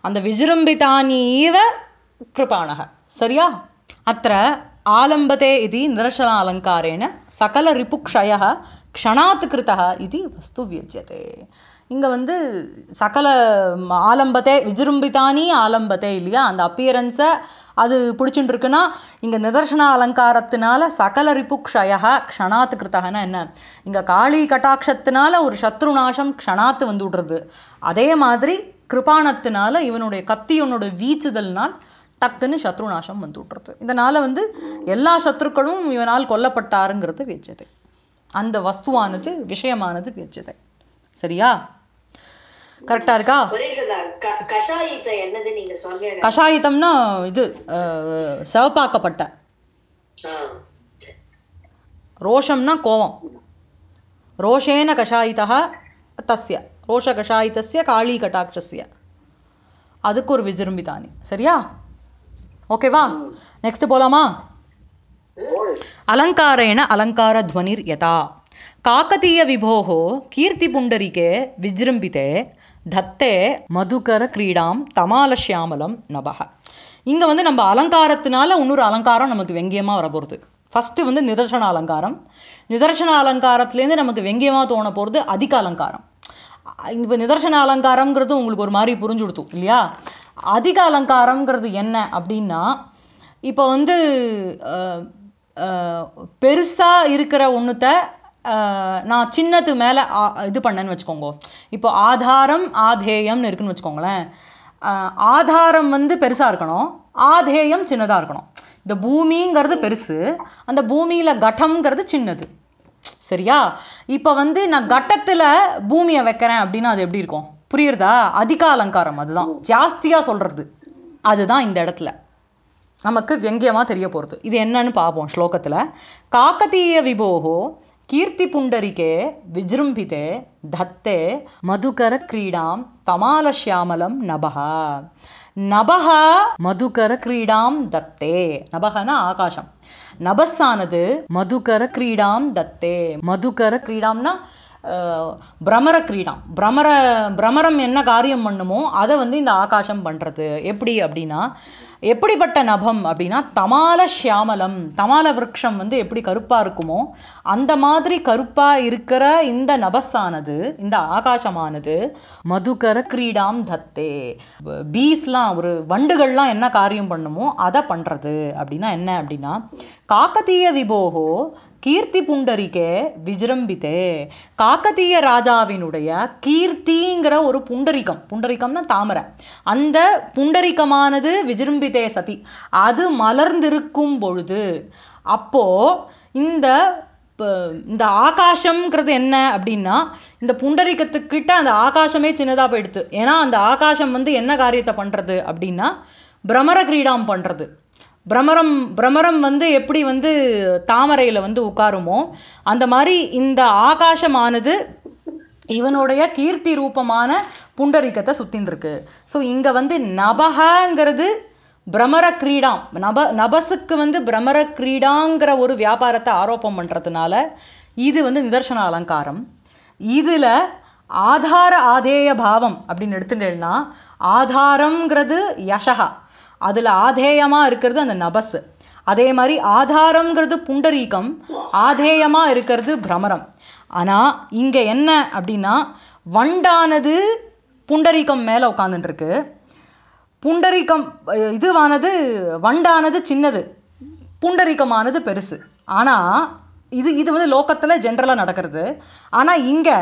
அந்த விஜృంభితానీవ கிருபாணக சரியா அत्र ஆலம்பதே இது நிதர்சன அலங்காரேண சகல ரிபுக்ஷய க்ஷணாத் கிருத்தः இது வஸ்து வியஜ்யதே இங்கே வந்து சகல ம, ஆலம்பத்தே விஜృంభితాனி ஆலம்பத்தே இல்லையா அந்த அப்பியரன்ஸை அது பிடிச்சுட்டு இருக்குன்னா இங்கே நிதர்சன அலங்காரத்தினால சகல ரிபுக்ஷய க்ஷணாத் கிருத்தகனா என்ன இங்கே காளி கட்டாட்சத்தினால ஒரு சத்ருநாசம் க்ஷணாத்து வந்து விடுறது அதே மாதிரி கிருபாணத்தினால இவனுடைய கத்தியவனோட வீச்சுதல்னால் டக்குன்னு சத்ருநாசம் வந்து விட்டுறது இதனால் வந்து எல்லா சத்ருக்களும் இவனால் கொல்லப்பட்டாருங்கிறது வேச்சது அந்த வஸ்துவானது விஷயமானது வேச்சது சரியா கரெக்டாக இருக்கா ஒரே நிமிஷம் க- கஷாயித்த என்னது நீங்க சொன்னீங்க கஷாயித்தம்னா இது அஹ், சிவப்பாக்கப்பட்ட ஆ. ரோஷம்னா கோவம் ரோஷேன கஷாயிதா தஸ்ய ரோஷகஷாயித்தஸ்ய காளி கட்டாட்சஸ்ய அதுக்கு ஒரு விஜృంభితాని சரியா ஓகேவா நெக்ஸ்ட் போலாமா अलङ्कारेण अलङ्कारध्वनिर् यथा काकतीयविभोः कीर्तिपुण्डरीके विजृम्बिते धत्ते மதுகரக்ரீடாம் தமாலஷ்யாமலம் நபக இங்கே வந்து நம்ம அலங்காரத்தினால இன்னொரு அலங்காரம் நமக்கு வெங்கியமாக வர போகிறது ஃபஸ்ட்டு வந்து நிதர்சன அலங்காரம் நிதர்சன அலங்காரத்துலேருந்து நமக்கு வெங்கியமாக தோண போகிறது அதிக அலங்காரம் இப்போ நிதர்சன அலங்காரம்ங்கிறது உங்களுக்கு ஒரு மாதிரி புரிஞ்சு கொடுத்து இல்லையா அதிக அலங்காரம்ங்கிறது என்ன அப்படின்னா இப்போ வந்து பெருசாக இருக்கிற ஒன்றுத்த நான் சின்னது மேலே இது பண்ணேன்னு வச்சுக்கோங்க இப்போ ஆதாரம் ஆதேயம்னு இருக்குன்னு வச்சுக்கோங்களேன் அஹ், ஆதாரம் வந்து பெருசாக இருக்கணும் ஆதேயம் சின்னதாக இருக்கணும் இந்த பூமிங்கிறது பெருசு அந்த பூமியில் கட்டம்ங்கிறது சின்னது சரியா இப்போ வந்து நான் கட்டத்தில் பூமியை வைக்கிறேன் அப்படின்னா அது எப்படி இருக்கும் புரியுறதா அதிக அலங்காரம் அதுதான் ஜாஸ்தியாக சொல்கிறது அதுதான் இந்த இடத்துல நமக்கு வெங்கியமாக தெரிய போகிறது இது என்னன்னு பார்ப்போம் ஸ்லோகத்தில் காக்கதீய விபோகோ கீர்த்தி புண்டரிகே விஜృంభితే தத்தே மதுகர கிரீடாம் தமாலஷ்யாமலம் நபஹா நபஹா மதுகர கிரீடாம் தத்தே நபகனா ஆகாசம் நபஸானது மதுகர கிரீடாம் தத்தே மதுகர கிரீடாம்னா அஹ், பிரமர கிரீடம் பிரமர பிரமரம் என்ன காரியம் பண்ணுமோ அதை வந்து இந்த ஆகாசம் பண்ணுறது எப்படி அப்படின்னா எப்படிப்பட்ட நபம் அப்படின்னா தமால ஷியாமலம் தமால விருட்சம் வந்து எப்படி கருப்பாக இருக்குமோ அந்த மாதிரி கருப்பாக இருக்கிற இந்த நபஸானது இந்த ஆகாசமானது மதுகர கிரீடாம் தத்தே பீஸ்லாம் ஒரு வண்டுகள்லாம் என்ன காரியம் பண்ணுமோ அதை பண்ணுறது அப்படின்னா என்ன அப்படின்னா காக்கத்தீய விபோகோ கீர்த்தி புண்டரிகே விஜృంభితే காக்கத்தீய ராஜாவினுடைய கீர்த்திங்கிற ஒரு புண்டரிகம் புண்டரிகம்னா தாமரை அந்த புண்டரிகமானது விஜృంభితే சதி அது மலர்ந்திருக்கும் பொழுது அப்போ இந்த இப்போ இந்த ஆகாசம்ங்கிறது என்ன அப்படின்னா இந்த புண்டரிகத்துக்கிட்ட அந்த ஆகாசமே சின்னதாக போயிடுது ஏன்னா அந்த ஆகாசம் வந்து என்ன காரியத்தை பண்ணுறது அப்படின்னா பிரமர கிரீடாம் பண்ணுறது பிரமரம் பிரமரம் வந்து எப்படி வந்து தாமரையில் வந்து உட்காருமோ அந்த மாதிரி இந்த ஆகாசமானது இவனுடைய கீர்த்தி ரூபமான புண்டரிகத்தை சுத்தின்னு இருக்கு ஸோ இங்கே வந்து நபகங்கிறது பிரமர கிரீடாம் நப நபஸுக்கு வந்து பிரமர கிரீடாங்கிற ஒரு வியாபாரத்தை ஆரோப்பம் பண்ணுறதுனால இது வந்து நிதர்சன அலங்காரம் இதில் ஆதார ஆதேய பாவம் அப்படின்னு எடுத்துட்டேன்னா ஆதாரங்கிறது யசகா அதில் ஆதேயமாக இருக்கிறது அந்த நபஸ் அதே மாதிரி ஆதாரங்கிறது புண்டரீகம் ஆதேயமாக இருக்கிறது பிரமரம் ஆனால் இங்கே என்ன அப்படின்னா வண்டானது புண்டரீகம் மேலே உட்காந்துட்டுருக்கு புண்டரீகம் அஹ், இதுவானது வண்டானது சின்னது புண்டரீகமானது பெருசு ஆனால் இது இது வந்து லோக்கத்தில் ஜென்ரலாக நடக்கிறது ஆனால் இங்கே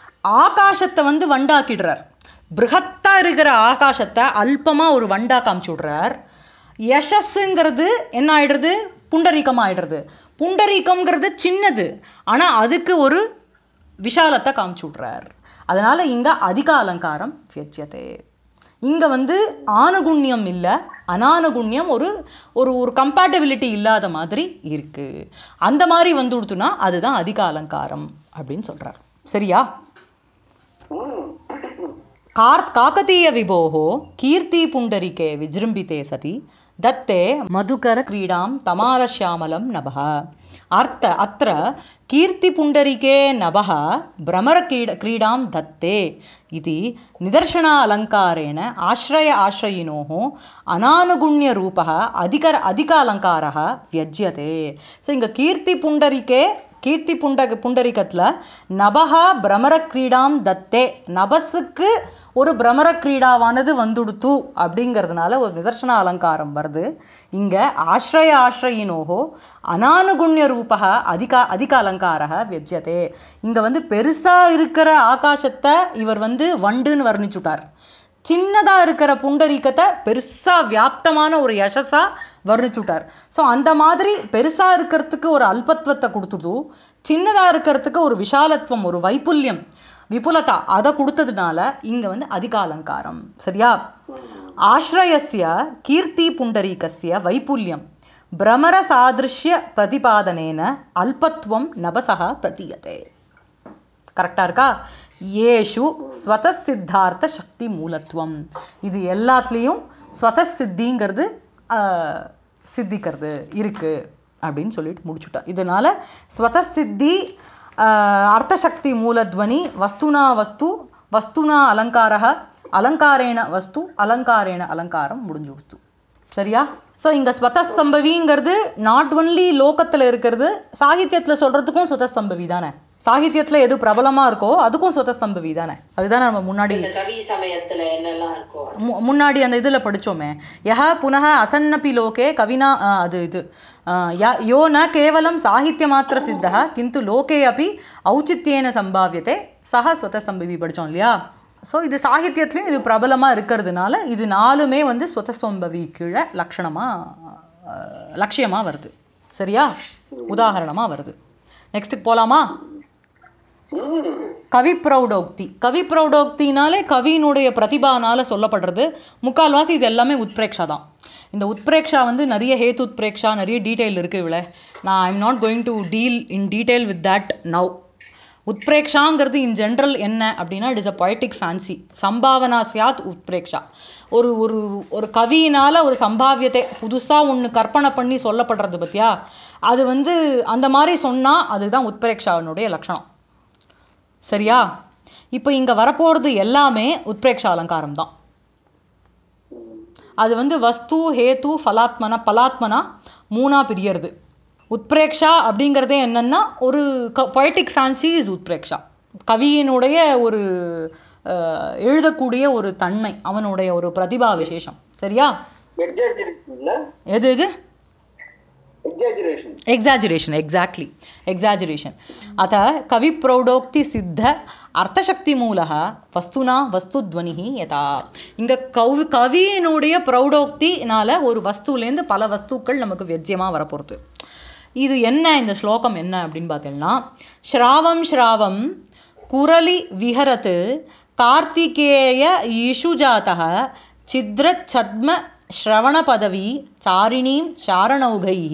ஆகாசத்தை வந்து வண்டாக்கிடுறார் பிருகத்தா இருக்கிற ஆகாசத்தை அல்பமாக ஒரு வண்டா காமிச்சு விடுறார் யசஸ்ஸுங்கிறது என்ன ஆயிடுறது புண்டரீகம் ஆயிடுறது புண்டரீகம்ங்கிறது சின்னது ஆனால் அதுக்கு ஒரு விஷாலத்தை காமிச்சு விட்றார் அதனால் இங்கே அதிக அலங்காரம் வியச்சியதே இங்கே வந்து ஆணுகுண்யம் இல்லை அனானுகுண்யம் ஒரு ஒரு ஒரு கம்பேட்டபிலிட்டி இல்லாத மாதிரி இருக்குது அந்த மாதிரி வந்து கொடுத்துனா அதுதான் அதிக அலங்காரம் அப்படின்னு சொல்கிறார் சரியா कार् काकतीयविभोः कीर्तिपुण्डरिके विजृम्भिते सति दत्ते मधुकरक्रीडां तमालश्यामलं नभः अर्थ अत्र कीर्तिपुण्डरीके नभः भ्रमरक्रीड क्रीडां दत्ते इति निदर्शना अलङ्कारेण आश्रय आश्रयिनोः अनानुगुण्यरूपः अधिकर अधिक अलङ्कारः व्यज्यते ஸோ இங்கே கீர்த்தி புண்டரிக்கே கீர்த்தி புண்ட புண்டரிக்கத்தில் நபஹா பிரமர கிரீடாம் தத்தே நபஸுக்கு ஒரு பிரமர கிரீடாவானது வந்துடுத்து அப்படிங்கிறதுனால ஒரு நிதர்சன அலங்காரம் வருது இங்கே ஆශ්‍රய ஆශ්‍රயினோகோ அனானுகுண்ய ரூபக அதிக அதிக அலங்காரக வியஜ்யதே இங்கே வந்து பெருசாக இருக்கிற ஆகாசத்தை இவர் வந்து வண்டுன்னு வர்ணிச்சுட்டார் சின்னதாக இருக்கிற புண்டரீகத்தை பெருசாக வியாப்தமான ஒரு யசஸாக வர்ணிச்சுட்டார் ஸோ அந்த மாதிரி பெருசாக இருக்கிறதுக்கு ஒரு அல்பத்வத்தை கொடுத்துட்டு சின்னதாக இருக்கிறதுக்கு ஒரு விஷாலத்துவம் ஒரு வைப்புல்யம் விபுலதா அதை கொடுத்ததுனால இங்கே வந்து அதிக அலங்காரம் சரியா ஆශ්‍රயஸ்ய கீர்த்தி புண்டரீகஸ்ய வைப்புல்யம் பிரமர சாதிருஷ்ய பிரதிபாதனேன அல்பத்வம் நபசக பிரதீயதே கரெக்டாக இருக்கா ஏஷு ஸ்வதசித்தார்த்த சக்தி மூலத்துவம் இது எல்லாத்துலேயும் ஸ்வதசித்திங்கிறது ஆஹ், சித்திக்கிறது இருக்குது அப்படின்னு சொல்லிட்டு முடிச்சுட்டார் இதனால் ஸ்வதசித்தி ஆஹ், அர்த்தசக்தி மூலத்வனி வஸ்துனா வஸ்து வஸ்துனா அலங்காரக அலங்காரேண வஸ்து அலங்காரேண அலங்காரம் முடிஞ்சு கொடுத்து சரியா ஸோ இங்கே ஸ்வதஸ்தம்பவிங்கிறது நாட் ஒன்லி லோகத்தில் இருக்கிறது சாகித்யத்தில் சொல்கிறதுக்கும் ஸ்வதஸ்தம்பவி தானே சாகித்யத்தில் எது பிரபலமாக இருக்கோ அதுக்கும் ஸ்வதஸ்தம்பவி தானே அதுதானே நம்ம முன்னாடி இந்த கவி சமயத்துல என்னெல்லாம் இருக்கோ மு- முன்னாடி அந்த இதில் படித்தோமே யஹ புனः அசன்னபி லோகே கவினா ஆ, அது இது ஆ, ய- யோ ந கேவலம் சாகித்யமாத்திர சித்தः கிந்து லோகே அப்படி ஔச்சித்யேன சம்பாவியத்தை சக ஸ்வதசம்பவி படித்தோம் இல்லையா ஸோ இது சாகித்யத்துலேயும் இது பிரபலமாக இருக்கிறதுனால இது நாலுமே வந்து ஸ்வதசம்பவி கீழே லக்ஷணமாக லட்சியமாக வருது சரியா உதாரணமாக வருது நெக்ஸ்ட்டுக்கு போகலாமா கவி பிரௌடோக்தி கவி பிரௌடோக்தினாலே கவியினுடைய பிரதிபானால சொல்லப்படுறது முக்கால்வாசி இது எல்லாமே உத்பிரேக்ஷா தான் இந்த உத்பிரேக்ஷா வந்து நிறைய ஹேத்து உத்பிரேக்ஷா நிறைய டீட்டெயில் இருக்குது இவ்வளோ நான் I'm not going to deal in detail with that now உத்பிரேக்ஷாங்கிறது இன் ஜென்ரல் என்ன அப்படின்னா it is a poetic fancy சம்பாவனா சியாத் உத்பிரேக்ஷா ஒரு ஒரு ஒரு கவியினால் ஒரு சம்பாவியத்தை புதுசாக ஒன்று கற்பனை பண்ணி சொல்லப்படுறது பற்றியா அது வந்து அந்த மாதிரி சொன்னால் அதுதான் உத்பிரேக்ஷாவினுடைய லட்சணம் சரியா இப்போ இங்கே வரப்போகிறது எல்லாமே உத்பிரேக்ஷா அலங்காரம் தான் அது வந்து வஸ்து ஹேத்து ஃபலாத்மனா பலாத்மனா மூணா பிரியறது உத்பிரேக்ஷா அப்படிங்கிறதே என்னென்னா ஒரு க பொய்டிக் ஃபேன்சி இஸ் உத்பிரேக்ஷா கவியினுடைய ஒரு அஹ், எழுதக்கூடிய ஒரு தன்மை அவனுடைய ஒரு பிரதிபா விசேஷம் சரியா எக்ஸாஜரேஷன் இல்ல எது எது எக்ஸாஜரேஷன் एक्साजुरेशन् एक्साक्ट्लि एक्साजुरेशन् अतः कविप्रौढोक्तिसिद्ध अर्थशक्तिमूलः வஸ்துனா வஸ்துத்வனிஹி யதா இங்கே கவி கவியினுடைய பிரௌடோக்தினால ஒரு வஸ்துலேருந்து பல வஸ்துக்கள் நமக்கு வியஜ்யமாக வரப்போகிறது இது என்ன இந்த ஸ்லோகம் என்ன அப்படின்னு பார்த்தீங்கன்னா ஸ்ராவம் ஸ்ராவம் குரலி விஹரத் கார்த்திகேய இஷுஜாத்தः छिद्रच्छद्म श्रवणपदवी चारिणीं चारणौघैः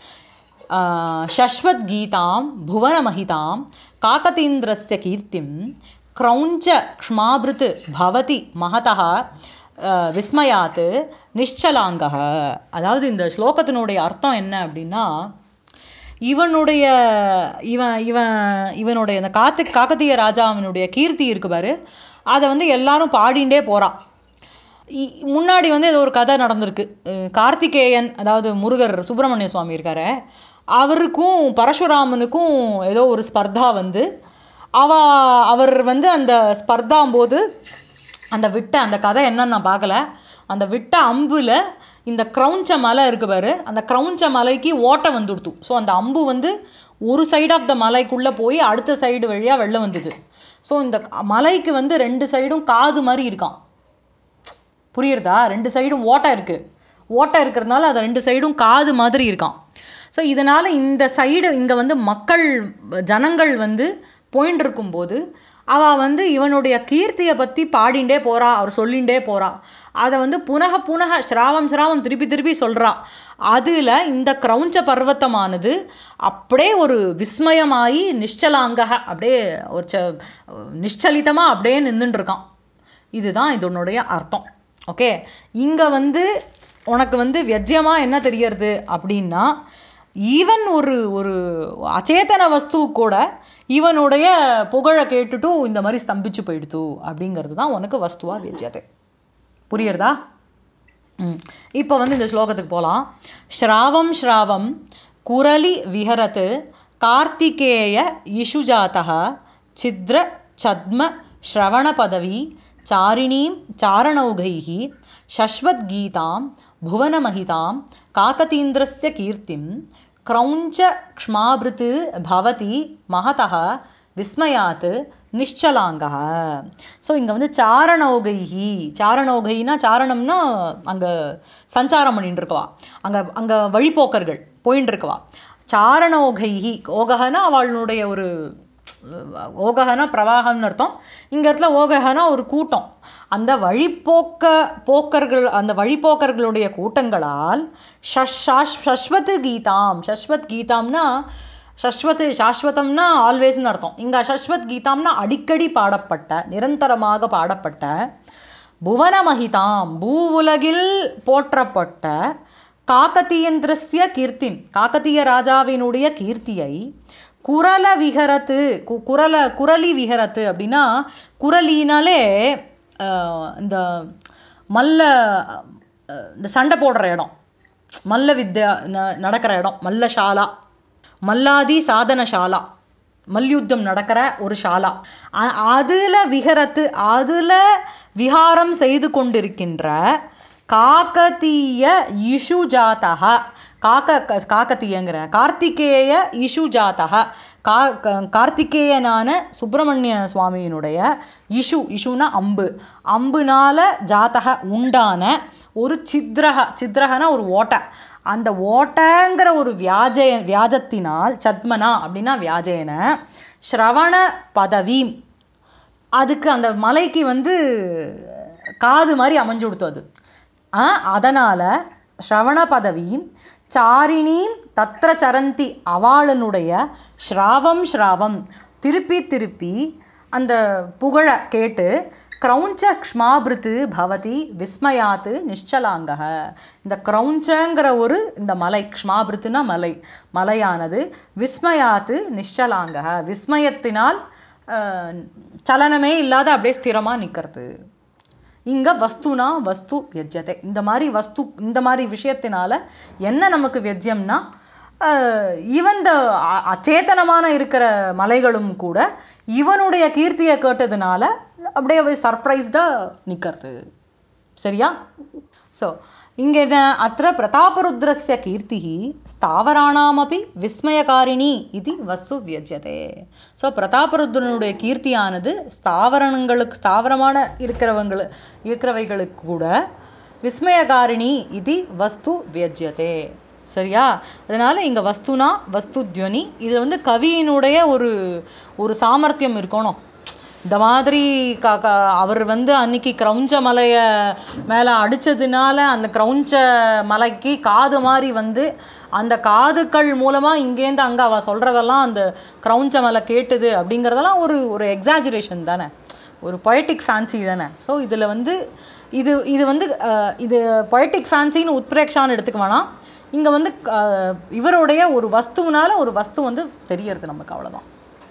आ, शश्वद्गीतां भुवनमहितां काकतीन्द्रस्य कीर्तिं क्रौञ्च क्ष्माभृत् भवति महतः आ, விஸ்மயாத் நிஷ்சலாங்கः அதாவது இந்த ஸ்லோகத்தினுடைய அர்த்தம் என்ன அப்படின்னா இவனுடைய இவன் இவன் இவனுடைய இந்த காத்து காக்கத்திய ராஜாவினுடைய கீர்த்தி இருக்கு பாரு அதை வந்து எல்லாரும் பாடிண்டே போகிறான் இ- முன்னாடி வந்து ஏதோ ஒரு கதை நடந்திருக்கு அஹ் கார்த்திகேயன் அதாவது முருகர் சுப்பிரமணிய சுவாமி இருக்காரு அவருக்கும் பரசுராமனுக்கும் ஏதோ ஒரு ஸ்பர்தா வந்து அவ அவர் வந்து அந்த ஸ்பர்தாம்போது அந்த விட்ட அந்த கதை என்னன்னு நான் பார்க்கல அந்த விட்ட அம்புல இந்த க்ரௌஞ்ச மலை இருக்கு பாரு அந்த க்ரௌஞ்ச மலைக்கு ஓட்டை வந்துடுத்து ஸோ அந்த அம்பு வந்து ஒரு சைடு ஆஃப் த மலைக்குள்ளே போய் அடுத்த சைடு வழியாக வெளில வந்தது ஸோ இந்த மலைக்கு வந்து ரெண்டு சைடும் காது மாதிரி இருக்கான் புரியுறதா ரெண்டு சைடும் ஓட்டை இருக்குது ஓட்டை இருக்கிறதுனால அது ரெண்டு சைடும் காது மாதிரி இருக்கான் ஸோ இதனால் இந்த சைடு இங்கே வந்து மக்கள் ஜனங்கள் வந்து போயின்னு இருக்கும்போது அவள் வந்து இவனுடைய கீர்த்தியை பற்றி பாடிண்டே போகிறா அவர் சொல்லிண்டே போகிறா அதை வந்து புனக புனக ஸ்ராவம் ஸ்ராவம் திருப்பி திருப்பி சொல்கிறா அதில் இந்த கிரௌஞ்ச பர்வத்தமானது அப்படியே ஒரு விஸ்மயமாகி நிஷ்சலாங்க அப்படியே ஒரு ச நிஷ்சலிதமாக அப்படியே நின்றுட்டு இருக்கான் இதுதான் இதனுடைய அர்த்தம் ஓகே இங்கே வந்து உனக்கு வந்து வியஜ்யமாக என்ன தெரியறது அப்படின்னா ஈவன் ஒரு ஒரு அச்சேதன வஸ்து கூட இவனுடைய புகழை கேட்டுட்டும் இந்த மாதிரி ஸ்தம்பிச்சு போயிடுத்து அப்படிங்கிறது தான் உனக்கு வஸ்துவா வியஜ்யத்தை புரியுறதா ம் இப்போ வந்து இந்த ஸ்லோகத்துக்கு போகலாம் ஸ்ராவம் ஸ்ராவம் குரலி விஹரத் கார்த்திகேய இஷுஜாத்தः சித்ர சத்ம ஸ்ரவண பதவி சாரிணீம் சாரணௌகைः शश्वद्गीतां भुवनमहितां काकतीन्द्रस्य कीर्तिं क्रौञ्च क्ष्माभृत् भवति महतः விஸ்மயாத் நிஷ்சலாங்கः ஸோ இங்கே வந்து சாரணோகைஹி சாரணோகைனா சாரணம்னா அங்கே சஞ்சாரம் பண்ணிட்டு இருக்கவா அங்கே அங்கே வழிப்போக்கர்கள் போயின்னு இருக்கவா சாரணோகைஹி ஓகஹனா அவளுடைய ஒரு ஓகஹனா பிரவாகம்னு அர்த்தம் இங்க இடத்துல ஓகஹனா ஒரு கூட்டம் அந்த வழிப்போக்க போக்கர்கள் அந்த வழிப்போக்கர்களுடைய கூட்டங்களால் ஷஷ் ஷாஷ் சஸ்வத் கீதாம் சஸ்வத் கீதாம்னா சஸ்வத் சாஸ்வதம்னா ஆல்வேஸ்னு அர்த்தம் இங்கே சஸ்வத் கீதாம்னா அடிக்கடி பாடப்பட்ட நிரந்தரமாக பாடப்பட்ட புவனமகிதாம் பூவுலகில் போற்றப்பட்ட காக்கத்தீயந்திரஸ்ய கீர்த்தி காக்கத்தீய ராஜாவினுடைய கீர்த்தியை குரல விஹரத்து கு குரல குரலி விஹரத்து அப்படின்னா குரலினாலே ஆஹ், இந்த மல்ல ஆஹ், இந்த சண்டை போடுற இடம் மல்ல வித்யா ந- நடக்கிற இடம் மல்ல ஷாலா மல்லாதி சாதன ஷாலா மல்யுத்தம் நடக்கிற ஒரு ஷாலா அ- அதுல விஹரத்து அதுல விஹாரம் செய்து கொண்டிருக்கின்ற காக்கத்தீய இஷு ஜாத்தக காக்க க- காக்கத்தீயங்கிற கார்த்திகேய இஷு ஜாத்தக கா க- கார்த்திகேயனான சுப்பிரமணிய சுவாமியினுடைய இஷு இஷுனா அம்பு அம்புனால ஜாத்தக உண்டான ஒரு சித்ரக சித்ரகனா ஒரு ஓட்டை அந்த ஓட்டைங்கிற ஒரு வியாஜய வியாஜத்தினால் சத்மனா அப்படின்னா வியாஜேன ஸ்ரவண பதவி அதுக்கு அந்த மலைக்கு வந்து காது மாதிரி அமைஞ்சு கொடுத்து அது ஆ அதனால் ஸ்ரவண பதவி சாரிணீம் தத்ர சரந்தி அவாளனுடைய ஸ்ராவம் ஸ்ராவம் திருப்பி திருப்பி அந்த புகழை கேட்டு க்ரௌஞ்ச க்ஷ்மாபிருத்து பவதி விஸ்மயாத்து நிಶ್ಚலாங்கக இந்த க்ரௌஞ்சங்கிற ஒரு இந்த மலை க்ஷ்மாபிருத்துனா மலை மலையானது விஸ்மயாத்து நிಶ್ಚலாங்கக விஸ்மயத்தினால் அஹ், சலனமே இல்லாத அப்படியே ஸ்திரமாக நிற்கிறது இங்கே வஸ்துனா வஸ்து வியஜ்யத்தை இந்த மாதிரி வஸ்து இந்த மாதிரி விஷயத்தினால என்ன நமக்கு வியஜ்யம்னா அஹ், இவன் இந்த அ- அச்சேதனமான இருக்கிற மலைகளும் கூட இவனுடைய கீர்த்தியை கேட்டதுனால அப்படியே சர்ப்ரைஸ்டாக நிற்கிறது சரியா ஸோ இங்கே அத்த பிரதாபருத்ரஸ்ய கீர்த்தி ஸ்தாவராணாமப்பி விஸ்மயகாரிணி இது வஸ்து வியஜ்யதே ஸோ பிரதாபருத்ரனுடைய கீர்த்தியானது ஸ்தாவரங்களுக்கு ஸ்தாவரமான இருக்கிறவங்கள இருக்கிறவைகளுக்கு கூட விஸ்மயகாரிணி இது வஸ்து வியஜ்யதே சரியா அதனால் இங்கே வஸ்துனா வஸ்து துவனி இது வந்து கவியினுடைய ஒரு ஒரு சாமர்த்தியம் இருக்கணும் இந்த மாதிரி க க அவர் வந்து அன்னைக்கு கிரௌஞ்ச மலையை மேலே அடித்ததுனால அந்த கிரௌஞ்ச மலைக்கு காது மாதிரி வந்து அந்த காதுக்கள் மூலமாக இங்கேருந்து அங்கே அவள் சொல்கிறதெல்லாம் அந்த கிரௌஞ்ச மலை கேட்டுது அப்படிங்கிறதெல்லாம் ஒரு ஒரு எக்ஸாஜுரேஷன் தானே ஒரு பொயட்டிக் ஃபேன்சி தானே ஸோ இதில் வந்து இது இது வந்து அஹ், இது பொயட்டிக் ஃபேன்சின்னு உத்பிரேக்ஷான்னு எடுத்துக்க வேணாம் இங்கே வந்து அஹ், இவருடைய ஒரு வஸ்துவினால ஒரு வஸ்து வந்து தெரியறது நமக்கு அவ்வளோதான்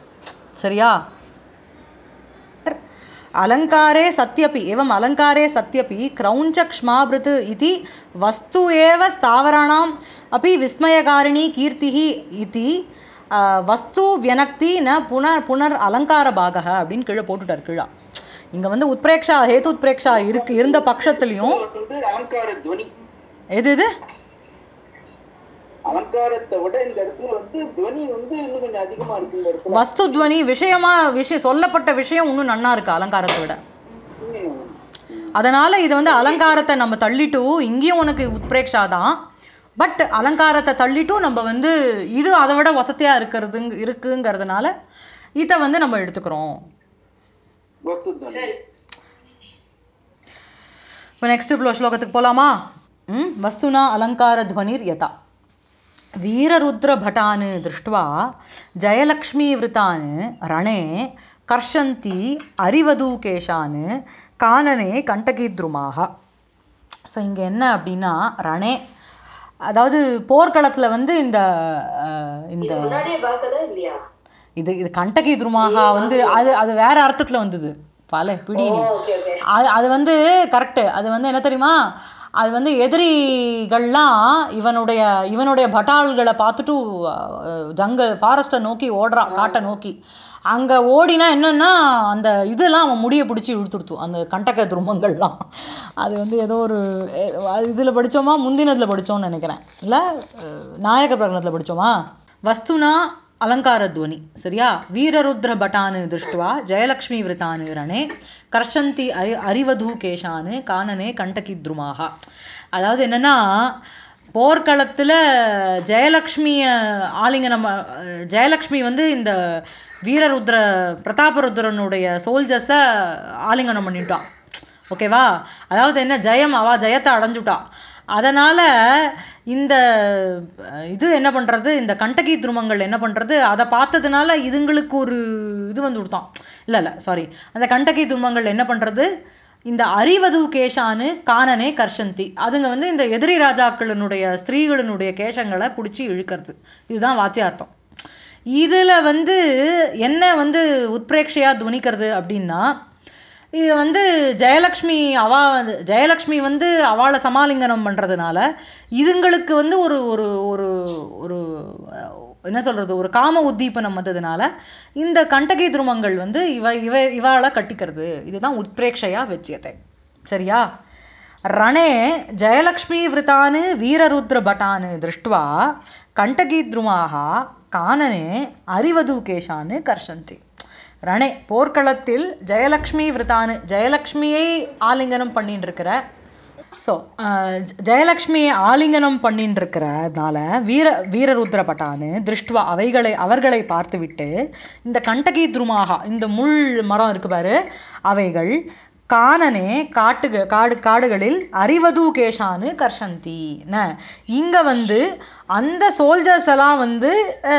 சரியா अलङ्कारे सत्यपि एवम् अलङ्कारे सत्यपि क्रौञ्चक्ष्माभृत् इति वस्तु एव स्थावराणाम् अपि विस्मयकारिणी कीर्तिः इति आ, वस्तु व्यनक्ति न புனர் புனர் அலங்கார பாகக அப்படின்னு கீழே போட்டுட்டார் கீழே இங்கே வந்து உத்பிரேக்ஷா ஹேத்து உத்பிரேக்ஷா இருக்கு இருந்த பட்சத்துலேயும் இது வந்து அலங்கார துவனி எது இது அலங்காரத்தை விட இந்த இடத்துல வந்து துவனி வந்து இன்னும் கொஞ்சம் அதிகமா இருக்கு இந்த இடத்துல வஸ்து துவனி விஷயமா விஷயம் சொல்லப்பட்ட விஷயம் இன்னும் நன்னா இருக்கு அலங்காரத்தை விட ம். அதனால இது வந்து அலங்காரத்தை நம்ம தள்ளிட்டு இங்கேயும் உனக்கு உத்பிரேக்ஷா தான் பட் அலங்காரத்தை தள்ளிட்டும் நம்ம வந்து இது அதை விட வசதியா இருக்கிறது இருக்குங்கிறதுனால இதை வந்து நம்ம எடுத்துக்கிறோம் வஸ்து துவனி சரி இப்போ நெக்ஸ்ட் இப்போ ஸ்லோகத்துக்கு போகலாமா ம் வஸ்துனா அலங்காரத்வனிர் யதா வீரருத்ரभटान् दृष्ट्वा जयलक्ष्मीवृतान् ரணே கர்ஷந்தி அரிவதூகேஷான் கானனே கண்டகீத்ருமாக ஸோ இங்கே என்ன அப்படின்னா ரணே அதாவது போர்க்களத்தில் வந்து இந்த அஹ், இந்த இது முன்னாடியே பார்க்கல இல்லையா இது இது கண்டகி துருமாகா வந்து அது அது வேற அர்த்தத்தில் வந்தது பல பிடி ஓ ஓகே ஓகே அது அது வந்து கரெக்டு அது வந்து என்ன தெரியுமா அது வந்து எதிரிகள்லாம் இவனுடைய இவனுடைய பட்டாள்களை பார்த்துட்டு ஜங்கல் ஃபாரஸ்ட்டை நோக்கி ஓடுறான் காட்டை நோக்கி அங்கே ஓடினா என்னன்னா அந்த இதெல்லாம் அவன் முடியை பிடிச்சி இழுத்துடுத்து அந்த கண்டக துருமங்கள்லாம் அது வந்து ஏதோ ஒரு இதில் படித்தோமா முந்தினத்தில் படித்தோம்னு நினைக்கிறேன் இல்லை நாயக பிரகடனத்தில் படித்தோமா வஸ்துனா அலங்காரத்வனி சரியா வீரருத்ர பட்டானு திருஷ்டுவா ஜெயலக்ஷ்மி விரதானு ரணே கர்ஷந்தி அரி அரிவது கேஷானு கானனே கண்டகி துருமாக அதாவது என்னென்னா போர்க்களத்தில் ஜெயலக்ஷ்மிய ஆலிங்கனம் அஹ், ஜெயலக்ஷ்மி வந்து இந்த வீரருத்ர பிரதாபருத்ரனுடைய சோல்ஜர்ஸை ஆலிங்கனம் பண்ணிட்டான் ஓகேவா அதாவது என்ன ஜெயம் அவா ஜெயத்தை அடைஞ்சுட்டா அதனால் இந்த அஹ், இது என்ன பண்ணுறது இந்த கண்டகி துருமங்கள் என்ன பண்ணுறது அதை பார்த்ததுனால இதுங்களுக்கு ஒரு இது வந்து கொடுத்தான் இல்லை இல்லை சாரி அந்த கண்டகி துருமங்கள் என்ன பண்ணுறது இந்த அறிவது கேஷானு காணனே கர்ஷந்தி அதுங்க வந்து இந்த எதிரி ராஜாக்களினுடைய ஸ்திரீகளினுடைய கேஷங்களை பிடிச்சி இழுக்கிறது இதுதான் வாச்சியார்த்தம் இதில் வந்து என்ன வந்து உத்பிரேக்ஷையாக துவனிக்கிறது அப்படின்னா இது வந்து ஜெயலக்ஷ்மி அவா வந்து ஜெயலக்ஷ்மி வந்து அவளை சமாலிங்கனம் பண்ணுறதுனால இதுங்களுக்கு வந்து ஒரு ஒரு ஒரு ஒரு அஹ், என்ன சொல்கிறது ஒரு காம உத்தீபனம் வந்ததுனால இந்த கண்டகி துருமங்கள் வந்து இவ இவ இவாளை கட்டிக்கிறது இதுதான் உத்பிரேக்ஷையா வச்சியத்தை சரியா ரணே ஜெயலக்ஷ்மி விரதானு வீரருத்ர பட்டானு திருஷ்டுவா கண்டகீத்ருமாக கானனே அறிவது கேஷானு கர்ஷந்தி ரணே போர்க்களத்தில் ஜெயலக்ஷ்மி விரதானு ஜெயலக்ஷ்மியை ஆலிங்கனம் பண்ணிட்டு இருக்கிற ஸோ ஜெயலக்ஷ்மியை ஆலிங்கனம் பண்ணிட்டு இருக்கிறதுனால வீர வீரருத்ர பட்டானு திருஷ்டுவா அவைகளை அவர்களை பார்த்துவிட்டு இந்த கண்டகி துருமாக இந்த முள் மரம் இருக்கு பாரு அவைகள் காணனே காட்டுக காடு காடுகளில் அறிவது கேஷானு கர்ஷந்தி ந இங்கே வந்து அந்த சோல்ஜர்ஸ் எல்லாம் வந்து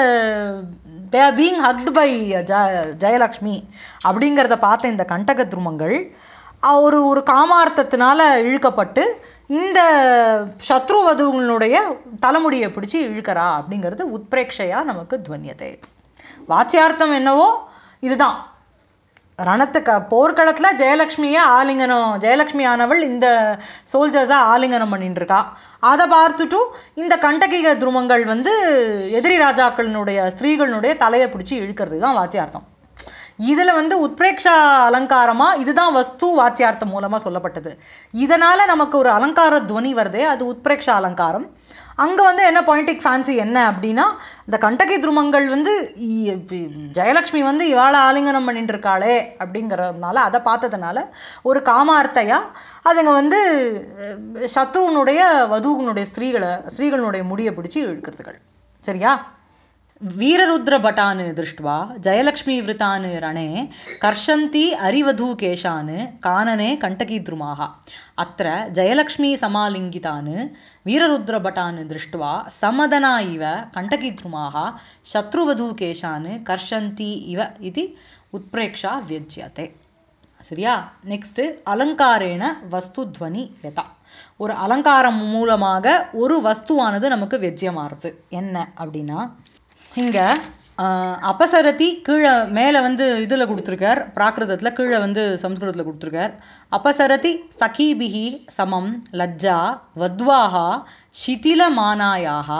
they are being hugged by ஜ ஜெயலக்ஷ்மி அப்படிங்கிறத பார்த்த இந்த கண்டக துருமங்கள் அஹ், ஒரு ஒரு காமார்த்தத்தினால இழுக்கப்பட்டு இந்த சத்ருவதுகளுடைய தலைமுடியை பிடிச்சி இழுக்கிறா அப்படிங்கிறது உத்பிரேக்ஷையாக நமக்கு துவன்யத்தை வாச்சியார்த்தம் என்னவோ இதுதான் ரணத்துக்கு போர்க்களத்தில் ஜெயலக்ஷ்மியை ஆலிங்கனம் ஜெயலக்ஷ்மி ஆனவள் இந்த சோல்ஜர்ஸை ஆலிங்கனம் பண்ணிட்டு இருக்கா அதை பார்த்துட்டும் இந்த கண்டகிக துருமங்கள் வந்து எதிரி ராஜாக்களினுடைய ஸ்திரீகளினுடைய தலையை பிடிச்சி இழுக்கிறது தான் வாச்சியார்த்தம் இதில் வந்து உத்பிரேக்ஷா அலங்காரமாக இதுதான் வஸ்து வாச்சியார்த்தம் மூலமாக சொல்லப்பட்டது இதனால் நமக்கு ஒரு அலங்கார துவனி வருதே அது உத்பிரேக்ஷா அலங்காரம் அங்கே வந்து என்ன பாயிண்டிக் ஃபேன்சி என்ன அப்படின்னா இந்த கண்டகி துருமங்கள் வந்து இ- இப்ப ஜெயலக்ஷ்மி வந்து இவாளை ஆலிங்கனம் பண்ணிட்டு இருக்காளே அப்படிங்கிறதுனால அதை பார்த்ததுனால ஒரு காமார்த்தையாக அதுங்க வந்து அஹ், சத்ருவனுடைய வதுவனுடைய ஸ்திரீகளை ஸ்திரீகளுடைய முடியை பிடிச்சி இழுக்கிறதுகள் சரியா वीररुद्रभटान् दृष्ट्वा जयलक्ष्मीवृतान् रणे कर्षन्ति अरिवधूकेशान् कानने कण्टकीद्रुमाः अत्र जयलक्ष्मीसमालिङ्गितान् वीररुद्रभटान् दृष्ट्वा समदना इव कण्टकीद्रुमाः शत्रुवधूकेशान् कर्षन्ति इव इति उत्प्रेक्षा व्यज्यते சரியா நெக்ஸ்ட்டு அலங்காரேன வஸ்து துவனி யதா ஒரு அலங்காரம் மூலமாக ஒரு வஸ்துவானது நமக்கு வெஜ்யமாறுது என்ன அப்படின்னா இங்கே அபசரதி கீழே மேலே வந்து இதில் கொடுத்துருக்கார் பிராகிருதத்தில் கீழே வந்து சம்ஸ்கிருதத்தில் கொடுத்துருக்கார் அபசரதி சகீபிஹி சமம் லஜ்ஜா வத்வாஹா சிதிலமானாயாக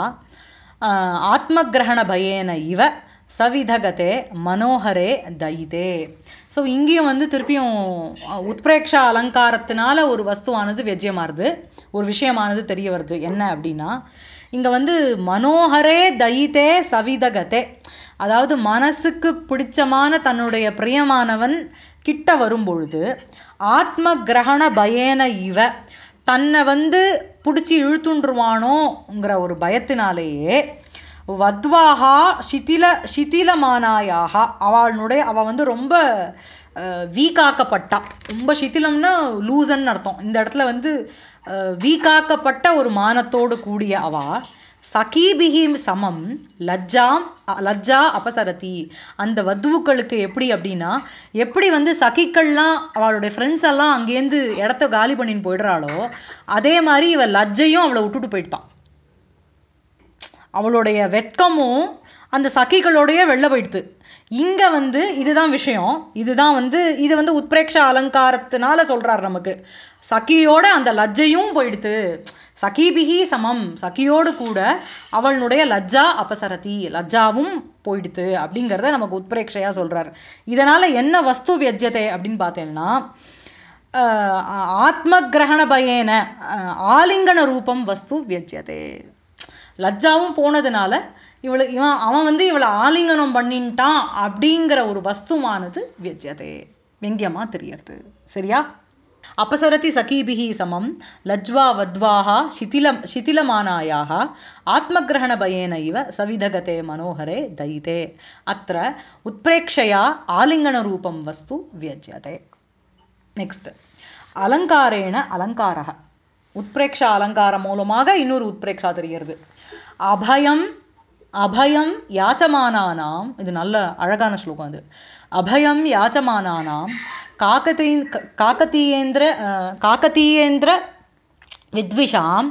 ஆத்மகிரகணபயேன இவ சவிதகதே மனோகரே தயிதே ஸோ இங்கேயும் வந்து திருப்பியும் அஹ், உத்பிரேக்ஷா அலங்காரத்தினால ஒரு வஸ்துவானது வெஜ்யமாறுது ஒரு விஷயமானது தெரிய வருது என்ன அப்படின்னா இங்கே வந்து மனோகரே தயிதே சவிதகதே அதாவது மனசுக்கு பிடிச்சமான தன்னுடைய பிரியமானவன் கிட்ட வரும்பொழுது ஆத்ம கிரகண பயேன இவ தன்னை வந்து பிடிச்சி இழுத்துண்டுருவானோங்கிற ஒரு பயத்தினாலேயே வத்வாகா சிதில சிதிலமானாயாக அவளுடைய அவள் வந்து ரொம்ப வீக்காக்கப்பட்டா ரொம்ப சிதிலம்னா லூசன்னு அர்த்தம் இந்த இடத்துல வந்து வீக்காக்கப்பட்ட ஒரு மானத்தோடு கூடிய அவா சகீபிகி சமம் லஜ்ஜாம் அ- லஜ்ஜா அபசரதி அந்த வத்துவுக்களுக்கு எப்படி அப்படின்னா எப்படி வந்து சகிக்கள்லாம் அவளுடைய ஃப்ரெண்ட்ஸ் எல்லாம் அங்கேருந்து இடத்த காலி பண்ணின்னு போயிடுறாளோ அதே மாதிரி இவ லஜ்ஜையும் அவளை விட்டுட்டு போயிட்டான் அவளுடைய வெட்கமும் அந்த சகிகளோடைய வெளில போயிடுது இங்கே வந்து இதுதான் விஷயம் இதுதான் வந்து இது வந்து உத்பிரேக்ஷ அலங்காரத்தினால சொல்கிறார் நமக்கு சகியோட அந்த லஜ்ஜையும் போயிடுது சகிபிகி சமம் சகியோடு கூட அவளுடைய லஜ்ஜா அபசரதி லஜ்ஜாவும் போயிடுது அப்படிங்கிறத நமக்கு உத்பிரேக்ஷையாக சொல்கிறார் இதனால் என்ன வஸ்து வியஜ்யத்தை அப்படின்னு பார்த்தேன்னா அஹ், ஆத்மகிரகண பயேன அஹ், ஆலிங்கன ரூபம் வஸ்து வியஜ்யதே லஜ்ஜாவும் போனதுனால இவளு இவன் அவன் வந்து இவளை ஆலிங்கனம் பண்ணின்ட்டான் அப்படிங்கிற ஒரு வஸ்துவானது வியஜ்யதே வெங்கியமாக தெரியறது சரியா அபசரதி சகீபிஹி சமம் லஜ்வா வத்வாக சிதிலம் சிதிலமானாயாக ஆத்மகிரகணபயேன இவ சவிதகதே மனோகரே தைதே அத்த உத்பிரேக்ஷயா ஆலிங்கனரூபம் வஸ்து வியஜ்யதே நெக்ஸ்ட் அலங்காரேண அலங்காரக உத்பிரேக்ஷா அலங்காரம் மூலமாக இன்னொரு உத்பிரேக்ஷா தெரிகிறது அபயம் அபயம் யாச்சமானானாம் இது நல்ல அழகான ஸ்லோகம் இது அபயம் யாச்சமானானாம் காக்கதீ காக்கதீயேந்திர அஹ், காக்கதீயேந்திர வித்விஷாம்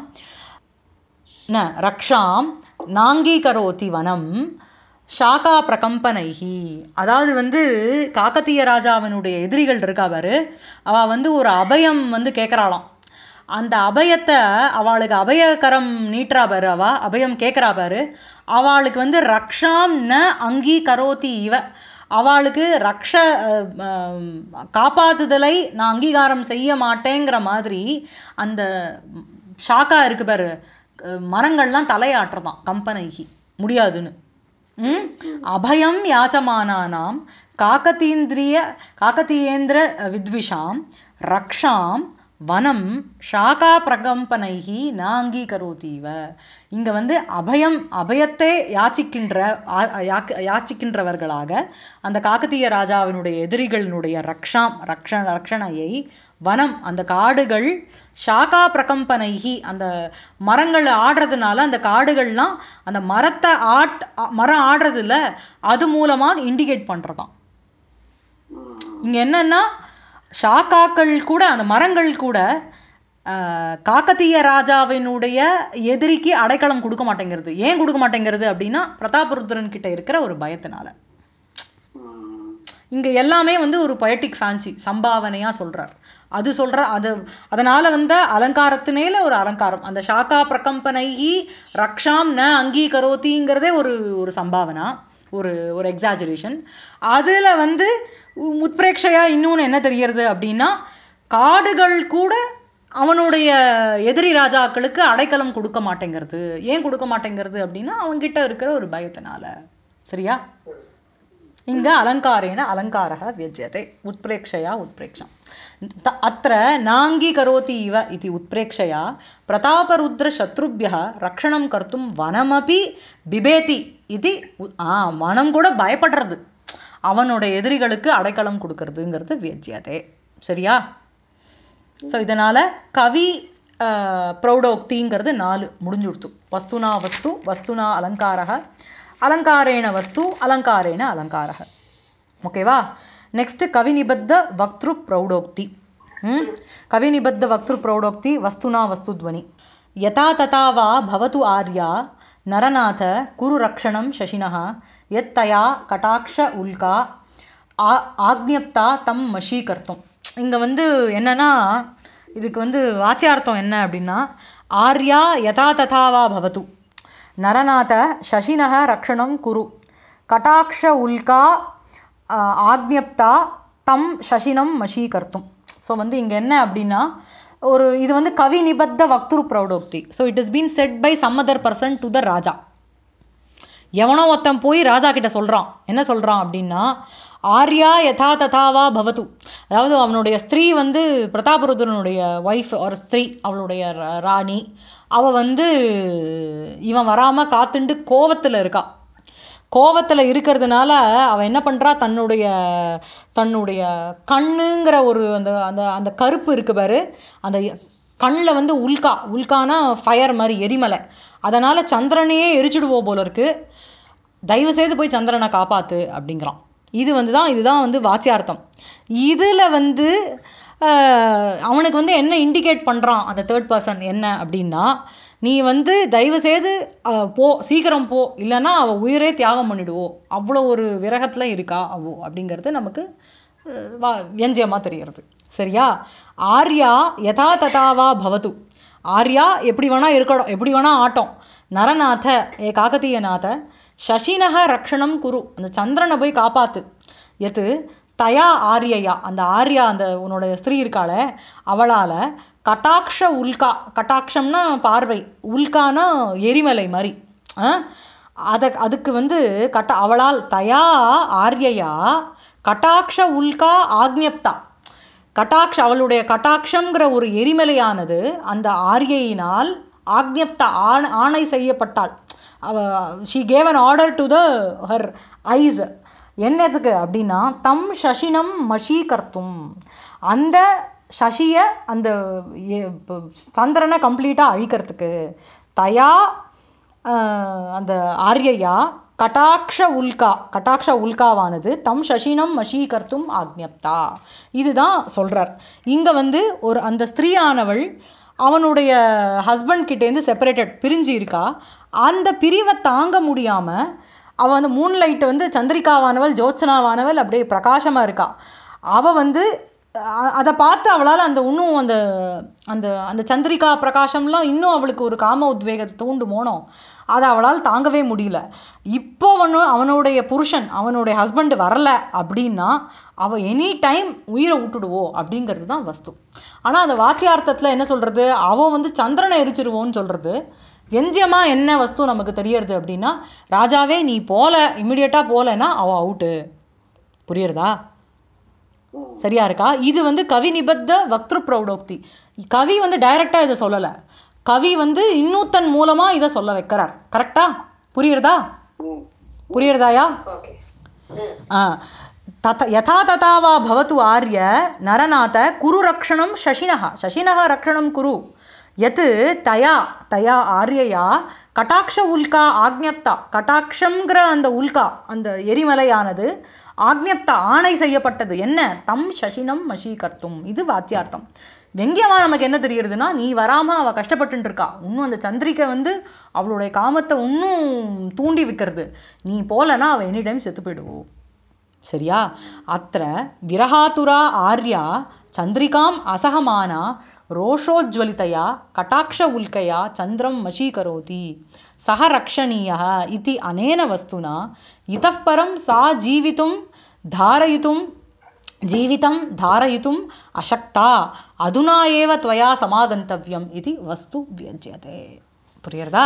ந ரக்ஷாம் நாங்கீகரோதி வனம் ஷாக்கா பிரகம்பனைஹி அதாவது வந்து காக்கத்தீய ராஜாவினுடைய எதிரிகள் இருக்கா பாரு அவள் வந்து ஒரு அபயம் வந்து கேட்குறாளாம் அந்த அபயத்தை அவளுக்கு அபயகரம் நீட்டுறா பாரு அவ அபயம் கேட்குறா பாரு அவளுக்கு வந்து ரக்ஷாம் ந அங்கீகரோதி இவ அவளுக்கு ரக்ஷ அஹ், அஹ், காப்பாத்துதலை நான் அங்கீகாரம் செய்ய மாட்டேங்கிற மாதிரி அந்த ஷாக்கா இருக்கு பாரு அஹ், மரங்கள்லாம் தலையாட்டுறதான் கம்பனைகி முடியாதுன்னு ம்? அபயம் யாச்சமானானாம் காக்கதீந்திரிய காக்கதீயேந்திர வித்விஷாம் ரக்ஷாம் வனம் ஷாகா பிரகம்பனைகி நாங்கீகரோதீவ இங்கே வந்து அபயம் அபயத்தை யாச்சிக்கின்ற ஆ- யாக்க- யாச்சிக்கின்றவர்களாக அந்த காக்கத்தீய ராஜாவினுடைய எதிரிகளினுடைய ரக்ஷாம் ரக்ஷ ரக்ஷணையை வனம் அந்த காடுகள் ஷாகா பிரகம்பனைகி அந்த மரங்கள் ஆடுறதுனால அந்த காடுகள்லாம் அந்த மரத்தை ஆட் அ- மரம் ஆடுறதுல அது மூலமாக இண்டிகேட் பண்ணுறதாம் இங்கே என்னன்னா ஷாக்காக்கள் கூட அந்த மரங்கள் கூட ஆஹ், காக்கத்தீய ராஜாவினுடைய எதிரிக்கு அடைக்கலம் கொடுக்க மாட்டேங்கிறது ஏன் கொடுக்க மாட்டேங்கிறது அப்படின்னா பிரதாபருத்ரன் கிட்ட இருக்கிற ஒரு பயத்தினால இங்கே எல்லாமே வந்து ஒரு பொயட்டிக் ஃபேன்சி சம்பாவனையாக சொல்கிறார் அது சொல்கிற அது அதனால் வந்த அலங்காரத்தினேல ஒரு அலங்காரம் அந்த ஷாக்கா பிரகம்பனைகி ரக்ஷாம் ந அங்கீகரோத்திங்கிறதே ஒரு ஒரு சம்பாவனா ஒரு ஒரு எக்ஸாஜரேஷன் அதில் வந்து உ- உத்பிரேக்ஷையா இன்னொன்று என்ன தெரியறது அப்படின்னா காடுகள் கூட அவனுடைய எதிரி ராஜாக்களுக்கு அடைக்கலம் கொடுக்க மாட்டேங்கிறது ஏன் கொடுக்க மாட்டேங்கிறது அப்படின்னா அவன்கிட்ட இருக்கிற ஒரு பயத்தினால சரியா இங்க அலங்காரேण அலங்காரः व्यज्यते उत्प्रेक्षया उत्प्रेक्षम् त- अत्र नाङ्गीकरोति इव इति उत्प्रेक्षया प्रतापरुद्रशत्रुभ्यः रक्षणं कर्तुं वनमपि बिबेति इति உ- ஆ வனம் கூட பயப்படுறது அவனோட எதிரிகளுக்கு அடைக்கலம் கொடுக்கறதுங்கிறது வியஜ்யதே சரியா ஸோ இதனால் கவி அஹ், பிரௌடோக்திங்கிறது நாலு முடிஞ்சுடுத்து வஸ்துனா வஸ்து வஸ்துனா அலங்காரः அலங்காரேண வஸ்து அலங்காரேண அலங்காரः ஓகேவா நெக்ஸ்ட் கவிநிபத்த வக்திரு பிரௌடோக்தி ம்? கவிநிபத்த வக்திரு பிரௌடோக்தி வஸ்துனா வஸ்துத்வனி யதா ததா வா பவத்து ஆர்யா நரநாத குரு ரக்ஷணம் சசினः யத்தயா கட்டாட்ச உல்கா ஆ ஆக்ஞப்தா தம் மஷீகர்த்தம் இங்கே வந்து என்னன்னா இதுக்கு வந்து வாச்சியார்த்தம் என்ன அப்படின்னா ஆர்யா யதா ததாவா பவத்து நரநாத சசினः ரக்ஷணம் குரு கட்டாட்ச உல்கா ஆ, ஆக்ஞப்தா தம் சசினம் மஷீகர்த்தும் ஸோ வந்து இங்கே என்ன அப்படின்னா ஒரு இது வந்து கவி நிபத்த வக்துரு பிரௌடோக்தி so it is been said by some other person to the raja எவனோ ஒருத்தன் போய் ராஜா கிட்ட சொல்கிறான் என்ன சொல்கிறான் அப்படின்னா ஆர்யா யதா ததாவா பவத்து அதாவது அவனுடைய ஸ்திரீ வந்து பிரதாபருத்ரனுடைய ஒய்ஃப் ஒரு ஸ்திரீ அவளுடைய ர- ராணி அவள் வந்து இவன் வராமல் காத்துண்டு கோவத்தில் இருக்கா கோவத்தில் இருக்கிறதுனால அவள் என்ன பண்ணுறா தன்னுடைய தன்னுடைய கண்ணுங்கிற ஒரு அந்த அந்த அந்த கருப்பு இருக்கு பாரு அந்த கண்ணில் வந்து உல்கா உல்கானா ஃபயர் மாதிரி எரிமலை அதனால் சந்திரனையே எரிச்சிடுவோம் போல இருக்கு தயவு செய்து போய் சந்திரனை காப்பாத்து அப்படிங்கிறான் இது வந்து தான் இதுதான் வந்து வாச்சியார்த்தம் இதில் வந்து ஆஹ், அவனுக்கு வந்து என்ன இண்டிகேட் பண்ணுறான் அந்த தேர்ட் பர்சன் என்ன அப்படின்னா நீ வந்து தயவு செய்து அஹ், போ சீக்கிரம் போ இல்லைன்னா அவள் உயிரே தியாகம் பண்ணிடுவோம் அவ்வளோ ஒரு விரகத்தில் இருக்கா அவோ அப்படிங்கிறது நமக்கு அஹ், வா வியஞ்சியமாக தெரியறது சரியா ஆர்யா யதா ததாவா பவது ஆர்யா எப்படி வேணால் இருக்கட்டும் எப்படி வேணால் ஆட்டம் நரநாத ஏ காகதீயநாத சசினக ரக்ஷணம் குரு அந்த சந்திரனை போய் காப்பாத்து எது தயா ஆரியையா அந்த ஆர்யா அந்த உன்னோட ஸ்திரீ இருக்காளே அவளால் கட்டாக்ஷ உல்கா கட்டாட்சம்னா பார்வை உல்கானா எரிமலை மாதிரி ஆ? அத அதுக்கு வந்து கட்ட அவளால் தயா ஆரியையா கட்டாக்ஷ உல்கா ஆக்ஞப்தா கட்டாக்ஷ அவளுடைய கட்டாட்சங்கிற ஒரு எரிமலையானது அந்த ஆரியையினால் ஆக்ஞப்தா ஆண் ஆணை செய்யப்பட்டாள் அவ she gave an order to the her eyes என்னதுக்கு அப்படின்னா தம் சசினம் மஷீகர்த்தும் அந்த சசியை அந்த எ- ப- சந்திரனை கம்ப்ளீட்டாக அழிக்கிறதுக்கு தயா ஆஹ், அந்த ஆரியையா கட்டாக்ஷ உல்கா கட்டாக்ஷ உல்காவானது தம் சசினம் மஷீகர்த்தும் ஆக்ஞப்தா இதுதான் சொல்கிறார் இங்கே வந்து ஒரு அந்த ஸ்திரீயானவள் அவனுடைய ஹஸ்பண்ட் கிட்டேருந்து செப்பரேட்டட் பிரிஞ்சு இருக்கா அந்த பிரிவை தாங்க முடியாமல் அவள் வந்து மூன் லைட் வந்து சந்திரிகாவானவள் ஜோத்சனாவானவள் அப்படியே பிரகாசமாக இருக்கா அவள் வந்து அ- அதை பார்த்து அவளால் அந்த இன்னும் அந்த அந்த அந்த சந்திரிகா பிரகாசம்லாம் இன்னும் அவளுக்கு ஒரு காம உத்வேகத்தை தூண்டு போனோம் அதை அவளால் தாங்கவே முடியல இப்போ அவனு அவனுடைய புருஷன் அவனுடைய ஹஸ்பண்ட் வரல அப்படின்னா அவள் எனி டைம் உயிரை விட்டுடுவோ அப்படிங்கிறது தான் வஸ்து ஆனால் அந்த வாக்கியார்த்தத்தில் என்ன சொல்கிறது அவள் வந்து சந்திரனை எரிச்சிருவோன்னு சொல்கிறது எஞ்சியமாக என்ன வஸ்து நமக்கு தெரியறது அப்படின்னா ராஜாவே நீ போல இமிடியேட்டாக போகலன்னா அவள் அவுட்டு புரியுறதா சரியா இருக்கா இது வந்து கவி நிபத்த வக்திரு பிரௌடோக்தி கவி வந்து டைரக்டாக இதை சொல்லலை கவி வந்து இன்னூத்தன் மூலமாக இதை சொல்ல வைக்கிறார் கரெக்டா புரியுறதா ம் புரியுறதாயா ஓகே ஆ तथ यथा तथा वा भवतु आर्य नरनाथ कुरु रक्षणं शशिनः शशिनः रक्षणं कुरु यत् तया तया ஆரியையா கட்டாட்ச உல்கா ஆக்ஞப்தா கட்டாட்சங்கிற அந்த உல்கா அந்த எரிமலையானது ஆக்ஞப்தா ஆணை செய்யப்பட்டது என்ன தம் சசினம் மஷீகர்த்தும் இது வாத்தியார்த்தம் வெங்கியமாக நமக்கு என்ன தெரியுறதுன்னா நீ வராமல் அவள் கஷ்டப்பட்டுட்டு இருக்கா இன்னும் அந்த சந்திரிக்கை வந்து அவளுடைய காமத்தை இன்னும் தூண்டி வைக்கிறது நீ போலனா அவள் எனி டைம் செத்து போயிடுவோம் சரியா அத்த விரகாத்துரா ஆர்யா சந்திரிகாம் அசகமானா ரோஷோஜ்வலிतया கட்டாட்ச உல்கயா சந்திரம் மஷீகரோதி சக ரக்ஷணீயः इति अनेन वस्तुना इतः परं सा जीवितुं धारयितुं जीवितं धारयितुम् अशक्ता अधुना एव त्वया समागन्तव्यम् इति वस्तु व्यज्यते புரியுறதா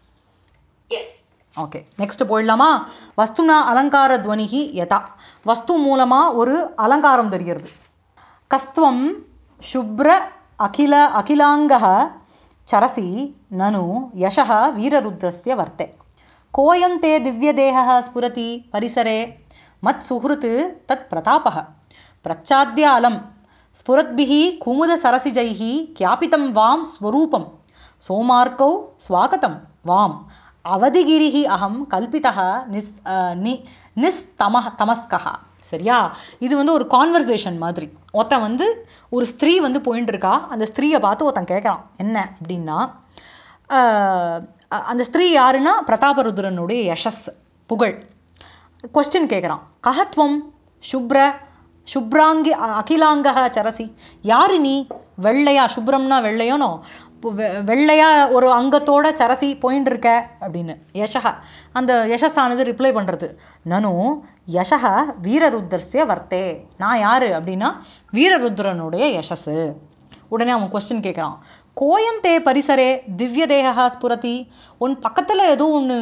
எஸ் ஓகே நெக்ஸ்ட் போயிடலாமா வஸ்துனா அலங்கார துவனிகி யதா வஸ்து மூலமாக ஒரு அலங்காரம் தெரிகிறது கஸ்துவம் சுப்ர அகில அகிலாங்க சரசி நனு யசः வீரருத்ரஸ்ய வர்த்தே கோயம் தே திவ்யதேகः ஸ்புரதி பரிசரே மத் சுஹृत् தத் பிரதாபः பிரச்சாத்ய அலம் ஸ்புரद्भिः कुमुदसरसिजैः क्यापितं वां स्वरूपं सोमार्कौ स्वागतं वाम् அவதிகிரிஹி அகம் கல்பிதா நிஸ் அஹ், நி நிஸ்தமஹ தமஸ்கஹ சரியா இது வந்து ஒரு கான்வர்சேஷன் மாதிரி ஒருத்தன் வந்து ஒரு ஸ்திரீ வந்து போயின்னு இருக்கா அந்த ஸ்திரீயை பார்த்து ஒருத்தன் கேட்குறான் என்ன அப்படின்னா அஹ், அ- அந்த ஸ்திரீ யாருன்னா பிரதாபருத்ரனுடைய யஷஸ் புகழ் கொஸ்டின் கேட்குறான் கஹத்வம் சுப்ர சுப்ராங்கி அ- அகிலாங்கக சரசி யாரு நீ வெள்ளையா சுப்ரம்னா வெள்ளையோனோ இப்போ வெ- வெள்ளையா ஒரு அங்கத்தோட சரசி போயின்னு இருக்க அப்படின்னு யசக அந்த யசஸானது ரிப்ளை பண்ணுறது நனு யசக வீரருத்ரஸ்ய வர்த்தே நான் யார் அப்படின்னா வீரருத்ரனுடைய யசஸு உடனே அவன் கொஸ்டின் கேட்குறான் கோயம் தே பரிசரே திவ்ய தேகா ஸ்புரதி உன் பக்கத்தில் ஏதோ ஒன்று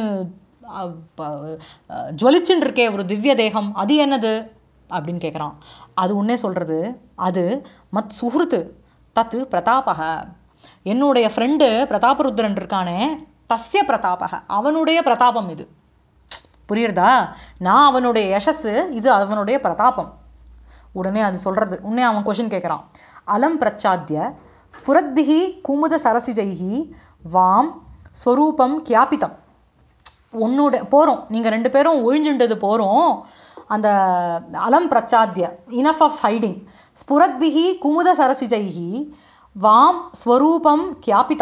ஜுவலிச்சுன்னு இருக்கே ஒரு திவ்ய தேகம் அது என்னது அப்படின்னு கேட்குறான் அது உன்னே சொல்கிறது அது மத் சுஹ்ருத்து தத்து பிரதாபக என்னுடைய ஃப்ரெண்டு பிரதாபருத்ரன் இருக்கானே தஸ்ய பிரதாபக அவனுடைய பிரதாபம் இது புரியுறதா நான் அவனுடைய யசஸ் இது அவனுடைய பிரதாபம் உடனே அது சொல்கிறது உடனே அவன் கொஷின் கேட்குறான் அலம் பிரச்சாத்திய ஸ்புரத்பிகி குமுத சரசிஜைகி வாம் ஸ்வரூபம் கியாபிதம் உன்னோட போகிறோம் நீங்கள் ரெண்டு பேரும் ஒழிஞ்சுண்டது போகிறோம் அந்த அலம் பிரச்சாத்திய இனஃப் ஆஃப் ஹைடிங் ஸ்புரத்பிகி குமுத சரசிஜைகி வாம் ஸ்வரூபம் கியாபிதம்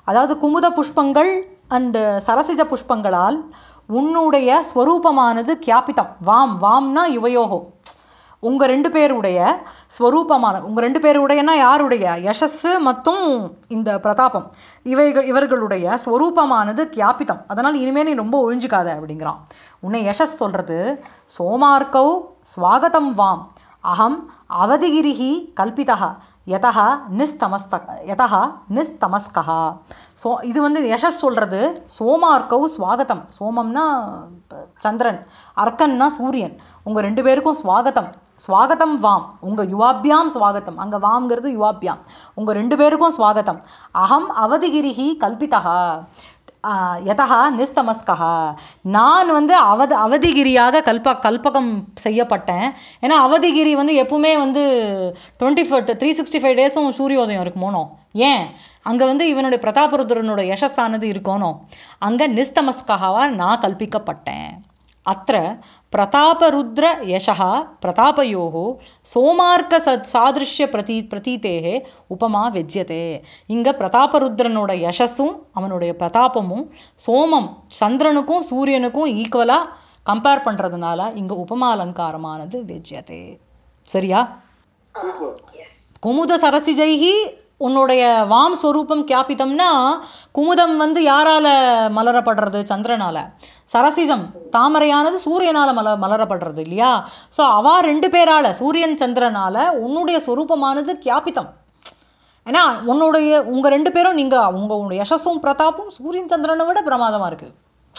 அதாவது குமுத புஷ்பங்கள் அண்டு சரசிஜ புஷ்பங்களால் உன்னுடைய ஸ்வரூபமானது கியாபிதம் வாம் வாம்னா யுவயோகோ உங்கள் ரெண்டு பேருடைய ஸ்வரூபமான உங்கள் ரெண்டு பேருடையனா யாருடைய யசஸ்ஸு மற்றும் இந்த பிரதாபம் இவைகள் இவர்களுடைய ஸ்வரூபமானது கியாபிதம் அதனால் இனிமேல் நீ ரொம்ப ஒழிஞ்சுக்காத அப்படிங்கிறான் உன்னை யசஸ் சொல்கிறது சோமார்க்கௌ ஸ்வாகதம் வாம் அகம் அவதிகிரிஹி கல்பிதா யதா நிஸ்தமஸ்த யதா நிஸ்தமஸ்கா ஸோ இது வந்து யசஸ் சொல்கிறது சோமார்க்கௌ ஸ்வாகதம் சோமம்னா ப- சந்திரன் அர்க்கன்னா சூரியன் உங்கள் ரெண்டு பேருக்கும் ஸ்வாகதம் ஸ்வாகதம் வாம் உங்கள் யுவாபியாம் ஸ்வாகதம் அங்கே வாம்ங்கிறது யுவாபியாம் உங்கள் ரெண்டு பேருக்கும் ஸ்வாகதம் அகம் அவதிகிரிஹி கல்பிதா யதா நிஸ்தமஸ்கா நான் வந்து அவத அவதிகிரியாக கல்ப கல்பகம் செய்யப்பட்டேன் ஏன்னா அவதிகிரி வந்து எப்பவுமே வந்து twenty four three sixty five டேஸும் சூரியோதயம் இருக்குமோனோ ஏன் அங்கே வந்து இவனுடைய பிரதாபருத்ரனோட யசஸானது இருக்கோனோ அங்கே நிஸ்தமஸ்காவாக நான் கல்பிக்கப்பட்டேன் அத்த பிரதாபருத்ர யசः பிரதாபயோः சோமார்க்க ச சாதிருஷ்ய பிரதி பிரதீத்தேகே உபமா வெஜ்யதே இங்கே பிரதாபருத்ரனோட யசஸும் அவனுடைய பிரதாபமும் சோமம் சந்திரனுக்கும் சூரியனுக்கும் ஈக்குவலாக கம்பேர் பண்ணுறதுனால இங்கே உபமா அலங்காரமானது வெஜ்யதே சரியா எஸ் குமுத சரசிஜைஹி உன்னுடைய வாம் ஸ்வரூபம் கியாபிதம்னா குமுதம் வந்து யாரால மலரப்படுறது சந்திரனால சரசிஜம் தாமரையானது சூரியனால மல மலரப்படுறது இல்லையா ஸோ அவா ரெண்டு பேரால சூரியன் சந்திரனால உன்னுடைய ஸ்வரூபமானது கியாபிதம் ஏன்னா உன்னுடைய உங்கள் ரெண்டு பேரும் நீங்கள் உங்களுடைய யசஸும் பிரதாப்பும் சூரியன் சந்திரனை விட பிரமாதமாக இருக்குது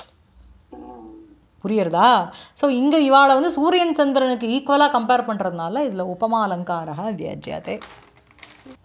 புரியுறதா ஸோ இங்கே இவாளை வந்து சூரியன் சந்திரனுக்கு ஈக்குவலாக கம்பேர் பண்ணுறதுனால இதில் உபமா அலங்காரா வியஜ்யதே